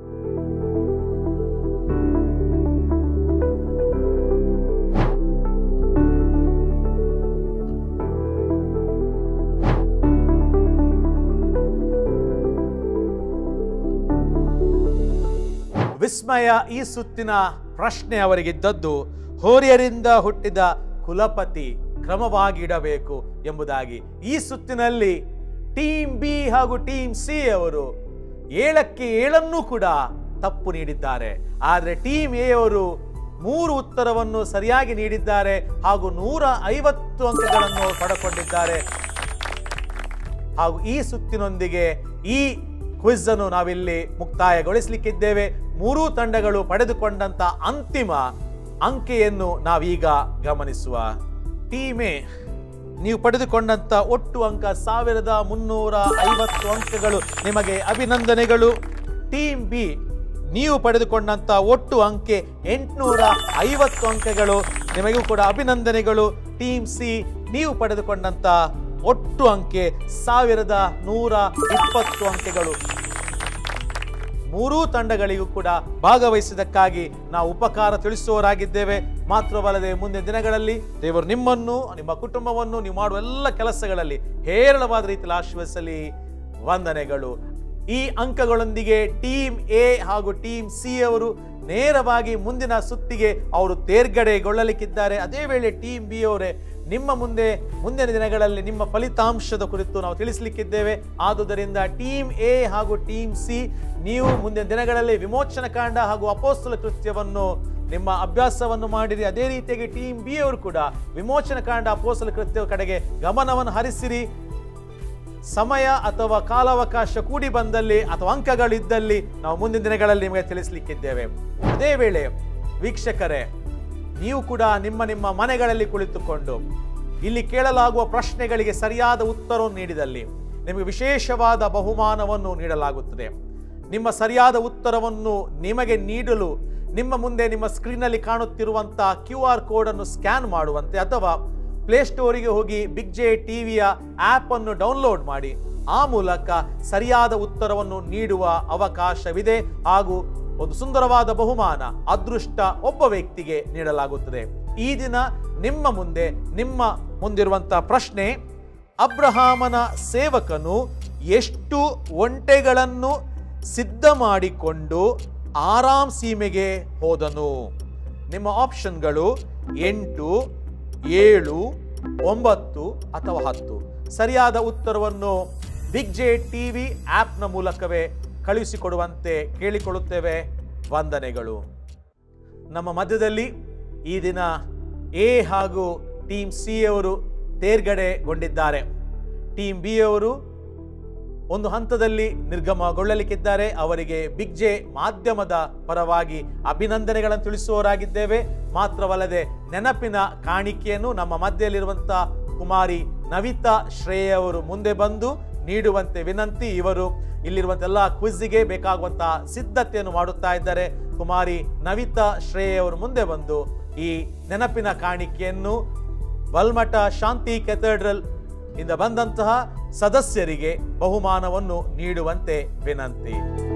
[SPEAKER 1] ವಿಸ್ಮಯ ಈ ಸುತ್ತಿನ ಪ್ರಶ್ನೆ ಅವರಿಗಿದ್ದದ್ದು ಹೋರಿಯರಿಂದ ಹುಟ್ಟಿದ ಕುಲಪತಿ ಕ್ರಮವಾಗಿ ಇಡಬೇಕು ಎಂಬುದಾಗಿ ಈ ಸುತ್ತಿನಲ್ಲಿ ಟೀಮ್ ಬಿ ಹಾಗೂ ಟೀಮ್ ಸಿ ಅವರು ಏಳಕ್ಕೆ ಏಳನ್ನೂ ಕೂಡ ತಪ್ಪು ನೀಡಿದ್ದಾರೆ ಆದರೆ ಟೀಮ್ ಎ ಅವರು ಮೂರು ಉತ್ತರವನ್ನು ಸರಿಯಾಗಿ ನೀಡಿದ್ದಾರೆ ಹಾಗೂ ನೂರ ಐವತ್ತು ಅಂಕಗಳನ್ನು ಪಡೆದುಕೊಂಡಿದ್ದಾರೆ ಹಾಗೂ ಈ ಸುತ್ತಿನೊಂದಿಗೆ ಈ ಕ್ವಿಜ್ ಅನ್ನು ನಾವಿಲ್ಲಿ ಮುಕ್ತಾಯಗೊಳಿಸಲಿಕ್ಕಿದ್ದೇವೆ ಮೂರೂ ತಂಡಗಳು ಪಡೆದುಕೊಂಡಂತ ಅಂತಿಮ ಅಂಕೆಯನ್ನು ನಾವೀಗ ಗಮನಿಸುವ ಟೀಮೇ ನೀವು ಪಡೆದುಕೊಂಡಂತ ಒಟ್ಟು ಅಂಕ ಸಾವಿರದ ಮುನ್ನೂರ ಐವತ್ತು ಅಂಕಗಳು ನಿಮಗೆ ಅಭಿನಂದನೆಗಳು ಟೀಮ್ ಬಿ ನೀವು ಪಡೆದುಕೊಂಡಂತ ಒಟ್ಟು ಅಂಕೆ ಎಂಟುನೂರ ಐವತ್ತು ಅಂಕಗಳು ನಿಮಗೂ ಕೂಡ ಅಭಿನಂದನೆಗಳು ಟೀಮ್ ಸಿ ನೀವು ಪಡೆದುಕೊಂಡಂತ ಒಟ್ಟು ಅಂಕೆ ಸಾವಿರದ ನೂರ ಇಪ್ಪತ್ತು ಅಂಕೆಗಳು ಮೂರೂ ತಂಡಗಳಿಗೂ ಕೂಡ ಭಾಗವಹಿಸಿದ್ದಕ್ಕಾಗಿ ನಾವು ಉಪಕಾರ ತಿಳಿಸುವವರಾಗಿದ್ದೇವೆ ಮಾತ್ರವಲ್ಲದೆ ಮುಂದಿನ ದಿನಗಳಲ್ಲಿ ದೇವರು ನಿಮ್ಮನ್ನು ನಿಮ್ಮ ಕುಟುಂಬವನ್ನು ನೀವು ಮಾಡುವ ಎಲ್ಲ ಕೆಲಸಗಳಲ್ಲಿ ಹೇರಳವಾದ ರೀತಿಯಲ್ಲಿ ಆಶೀರ್ವದಿಸಲಿ ವಂದನೆಗಳು ಈ ಅಂಕಗಳೊಂದಿಗೆ ಟೀಮ್ ಎ ಹಾಗೂ ಟೀಮ್ ಸಿ ಅವರು ನೇರವಾಗಿ ಮುಂದಿನ ಸುತ್ತಿಗೆ ಅವರು ತೇರ್ಗಡೆಗೊಳ್ಳಲಿಕ್ಕಿದ್ದಾರೆ ಅದೇ ವೇಳೆ ಟೀಮ್ ಬಿ ಅವರೇ ನಿಮ್ಮ ಮುಂದೆ ಮುಂದಿನ ದಿನಗಳಲ್ಲಿ ನಿಮ್ಮ ಫಲಿತಾಂಶದ ಕುರಿತು ನಾವು ತಿಳಿಸಲಿಕ್ಕಿದ್ದೇವೆ ಆದುದರಿಂದ ಟೀಮ್ ಎ ಹಾಗೂ ಟೀಮ್ ಸಿ ನೀವು ಮುಂದಿನ ದಿನಗಳಲ್ಲಿ ವಿಮೋಚನ ಕಾಂಡ ಹಾಗೂ ಅಪೋಸ್ತಲ ಕೃತ್ಯವನ್ನು ನಿಮ್ಮ ಅಭ್ಯಾಸವನ್ನು ಮಾಡಿರಿ ಅದೇ ರೀತಿಯಾಗಿ ಟೀಮ್ ಬಿ ಅವರು ಕೂಡ ವಿಮೋಚನ ಕಾಂಡ ಅಪೋಸ್ತಲ ಕೃತ್ಯ ಕಡೆಗೆ ಗಮನವನ್ನು ಹರಿಸಿರಿ ಸಮಯ ಅಥವಾ ಕಾಲಾವಕಾಶ ಕೂಡಿ ಬಂದಲ್ಲಿ ಅಥವಾ ಅಂಕಗಳಿದ್ದಲ್ಲಿ ನಾವು ಮುಂದಿನ ದಿನಗಳಲ್ಲಿ ನಿಮಗೆ ತಿಳಿಸಲಿಕ್ಕಿದ್ದೇವೆ ಅದೇ ವೇಳೆ ವೀಕ್ಷಕರೇ ನೀವು ಕೂಡ ನಿಮ್ಮ ನಿಮ್ಮ ಮನೆಗಳಲ್ಲಿ ಕುಳಿತುಕೊಂಡು ಇಲ್ಲಿ ಕೇಳಲಾಗುವ ಪ್ರಶ್ನೆಗಳಿಗೆ ಸರಿಯಾದ ಉತ್ತರವನ್ನು ನೀಡಿದಲ್ಲಿ ನಿಮಗೆ ವಿಶೇಷವಾದ ಬಹುಮಾನವನ್ನು ನೀಡಲಾಗುತ್ತದೆ ನಿಮ್ಮ ಸರಿಯಾದ ಉತ್ತರವನ್ನು ನಿಮಗೆ ನೀಡಲು ನಿಮ್ಮ ಮುಂದೆ ನಿಮ್ಮ ಸ್ಕ್ರೀನ್ನಲ್ಲಿ ಕಾಣುತ್ತಿರುವಂತಹ ಕ್ಯೂ ಆರ್ ಕೋಡ್ ಅನ್ನು ಸ್ಕ್ಯಾನ್ ಮಾಡುವಂತೆ ಅಥವಾ ಪ್ಲೇಸ್ಟೋರಿಗೆ ಹೋಗಿ ಬಿಗ್ ಜೆ ಟಿವಿಯ ಆಪ್ ಅನ್ನು ಡೌನ್ಲೋಡ್ ಮಾಡಿ ಆ ಮೂಲಕ ಸರಿಯಾದ ಉತ್ತರವನ್ನು ನೀಡುವ ಅವಕಾಶವಿದೆ ಹಾಗೂ ಒಂದು ಸುಂದರವಾದ ಬಹುಮಾನ ಅದೃಷ್ಟ ಒಬ್ಬ ವ್ಯಕ್ತಿಗೆ ನೀಡಲಾಗುತ್ತದೆ ಈ ದಿನ ನಿಮ್ಮ ಮುಂದೆ ನಿಮ್ಮ ಮುಂದಿರುವಂತಹ ಪ್ರಶ್ನೆ ಅಬ್ರಹಾಮನ ಸೇವಕನು ಎಷ್ಟು ಒಂಟೆಗಳನ್ನು ಸಿದ್ಧ ಮಾಡಿಕೊಂಡು ಆರಾಮ್ ಸೀಮೆಗೆ ಹೋದನು ನಿಮ್ಮ ಆಪ್ಷನ್ಗಳು ಎಂಟು ಏಳು ಒಂಬತ್ತು ಅಥವಾ ಹತ್ತು ಸರಿಯಾದ ಉತ್ತರವನ್ನು ಬಿಗ್ ಜೆ ಟಿವಿ ಆಪ್ನ ಮೂಲಕವೇ ಕಳುಹಿಸಿಕೊಡುವಂತೆ ಕೇಳಿಕೊಳ್ಳುತ್ತೇವೆ ವಂದನೆಗಳು ನಮ್ಮ ಮಧ್ಯದಲ್ಲಿ ಈ ದಿನ ಎ ಹಾಗೂ ಟೀಮ್ ಸಿ ಅವರು ತೇರ್ಗಡೆಗೊಂಡಿದ್ದಾರೆ ಟೀಮ್ ಬಿ ಅವರು ಒಂದು ಹಂತದಲ್ಲಿ ನಿರ್ಗಮಗೊಳ್ಳಲಿಕ್ಕಿದ್ದಾರೆ ಅವರಿಗೆ ಬಿಗ್ ಜೆ ಮಾಧ್ಯಮದ ಪರವಾಗಿ ಅಭಿನಂದನೆಗಳನ್ನು ತಿಳಿಸುವವರಾಗಿದ್ದೇವೆ ಮಾತ್ರವಲ್ಲದೆ ನೆನಪಿನ ಕಾಣಿಕೆಯನ್ನು ನಮ್ಮ ಮಧ್ಯದಲ್ಲಿರುವಂತಹ ಕುಮಾರಿ ನವಿತಾ ಶ್ರೇಯ ಅವರು ಮುಂದೆ ಬಂದು ನೀಡುವಂತೆ ವಿನಂತಿ ಇವರು ಇಲ್ಲಿರುವಂತ ಎಲ್ಲ ಕ್ವಿಜ್ಗೆ ಬೇಕಾಗುವಂತಹ ಸಿದ್ಧತೆಯನ್ನು ಮಾಡುತ್ತಾ ಇದ್ದಾರೆ ಕುಮಾರಿ ನವಿತಾ ಶ್ರೇಯ ಅವರು ಮುಂದೆ ಬಂದು ಈ ನೆನಪಿನ ಕಾಣಿಕೆಯನ್ನು ಬಲ್ಮಠ ಶಾಂತಿ ಕೆಥೆಡ್ರಲ್ ಇಂದ ಬಂದಂತಹ ಸದಸ್ಯರಿಗೆ ಬಹುಮಾನವನ್ನು ನೀಡುವಂತೆ ವಿನಂತಿ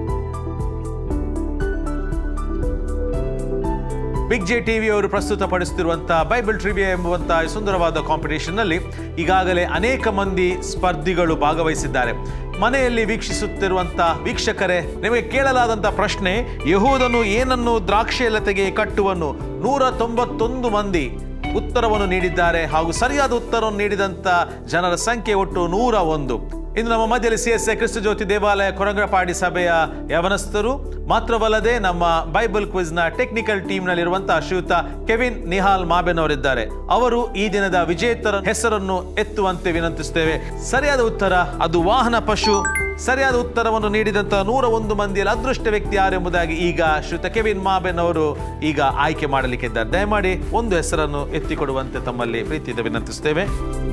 [SPEAKER 1] ಬಿಗ್ ಜೆ ಟಿವಿ ಅವರು ಪ್ರಸ್ತುತಪಡಿಸುತ್ತಿರುವಂತಹ ಬೈಬಲ್ ಟ್ರಿವಿಯಾ ಎಂಬುವಂತಹ ಈ ಸುಂದರವಾದ ಕಾಂಪಿಟೇಷನ್ ನಲ್ಲಿ ಈಗಾಗಲೇ ಅನೇಕ ಮಂದಿ ಸ್ಪರ್ಧಿಗಳು ಭಾಗವಹಿಸಿದ್ದಾರೆ ಮನೆಯಲ್ಲಿ ವೀಕ್ಷಿಸುತ್ತಿರುವಂತಹ ವೀಕ್ಷಕರೇ ನಿಮಗೆ ಕೇಳಲಾದಂತಹ ಪ್ರಶ್ನೆ ಯಹೂದನು ಏನನ್ನು ದ್ರಾಕ್ಷಿಯಲತೆಗೆ ಕಟ್ಟುವನು ನೂರ ತೊಂಬತ್ತೊಂದು ಮಂದಿ ಉತ್ತರವನ್ನು ನೀಡಿದ್ದಾರೆ ಹಾಗೂ ಸರಿಯಾದ ಉತ್ತರವನ್ನು ನೀಡಿದಂತ ಜನರ ಸಂಖ್ಯೆ ಒಟ್ಟು ನೂರ ಒಂದು ಇನ್ನು ನಮ್ಮ ಮಧ್ಯದಲ್ಲಿ ಸಿ ಎಸ್ ಎ ಕ್ರಿಸ್ತ ಜ್ಯೋತಿ ದೇವಾಲಯ ಕೊರಂಗಪಾಡಿ ಸಭೆಯ ಯವನಸ್ಥರು ಮಾತ್ರವಲ್ಲದೆ ನಮ್ಮ ಬೈಬಲ್ ಕ್ವಿಜ್ನ ಟೆಕ್ನಿಕಲ್ ಟೀಮ್ನಲ್ಲಿರುವಂತಹ ಶ್ರೀಯುತ ಕೆವಿನ್ ನಿಹಾಲ್ ಮಾಬೆನ್ ಅವರಿದ್ದಾರೆ ಅವರು ಈ ದಿನದ ವಿಜೇತರ ಹೆಸರನ್ನು ಎತ್ತುವಂತೆ ವಿನಂತಿಸುತ್ತೇವೆ ಸರಿಯಾದ ಉತ್ತರ ಅದು ವಾಹನ ಪಶು ಸರಿಯಾದ ಉತ್ತರವನ್ನು ನೀಡಿದಂತಹ ನೂರ ಒಂದು ಮಂದಿಯಲ್ಲಿ ಅದೃಷ್ಟ ವ್ಯಕ್ತಿ ಯಾರೆಂಬುದಾಗಿ ಈಗ ಶ್ರೀಯುತ ಕೆವಿನ್ ಮಾಬೆನ್ ಅವರು ಈಗ ಆಯ್ಕೆ ಮಾಡಲಿಕ್ಕಿದ್ದಾರೆ ದಯಮಾಡಿ ಒಂದು ಹೆಸರನ್ನು ಎತ್ತಿಕೊಡುವಂತೆ ತಮ್ಮಲ್ಲಿ ಪ್ರೀತಿಯಿಂದ ವಿನಂತಿಸುತ್ತೇವೆ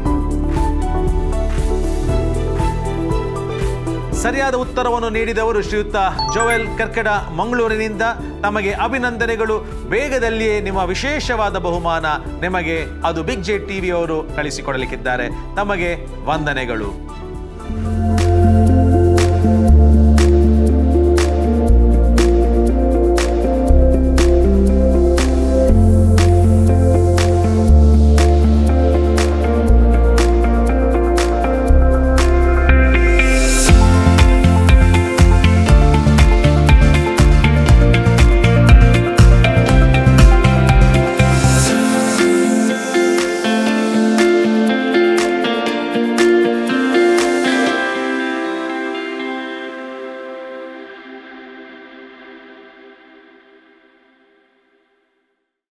[SPEAKER 1] ಸರಿಯಾದ ಉತ್ತರವನ್ನು ನೀಡಿದವರು ಶ್ರೀಯುತ ಜೋವೆಲ್ ಕರ್ಕಡ ಮಂಗಳೂರಿನಿಂದ ತಮಗೆ ಅಭಿನಂದನೆಗಳು ಬೇಗದಲ್ಲಿಯೇ ನಿಮ್ಮ ವಿಶೇಷವಾದ ಬಹುಮಾನ ನಿಮಗೆ ಅದು ಬಿಗ್ ಜೆ ಟಿವಿ ಅವರು ಕಳಿಸಿಕೊಡಲಿಕ್ಕಿದ್ದಾರೆ ತಮಗೆ ವಂದನೆಗಳು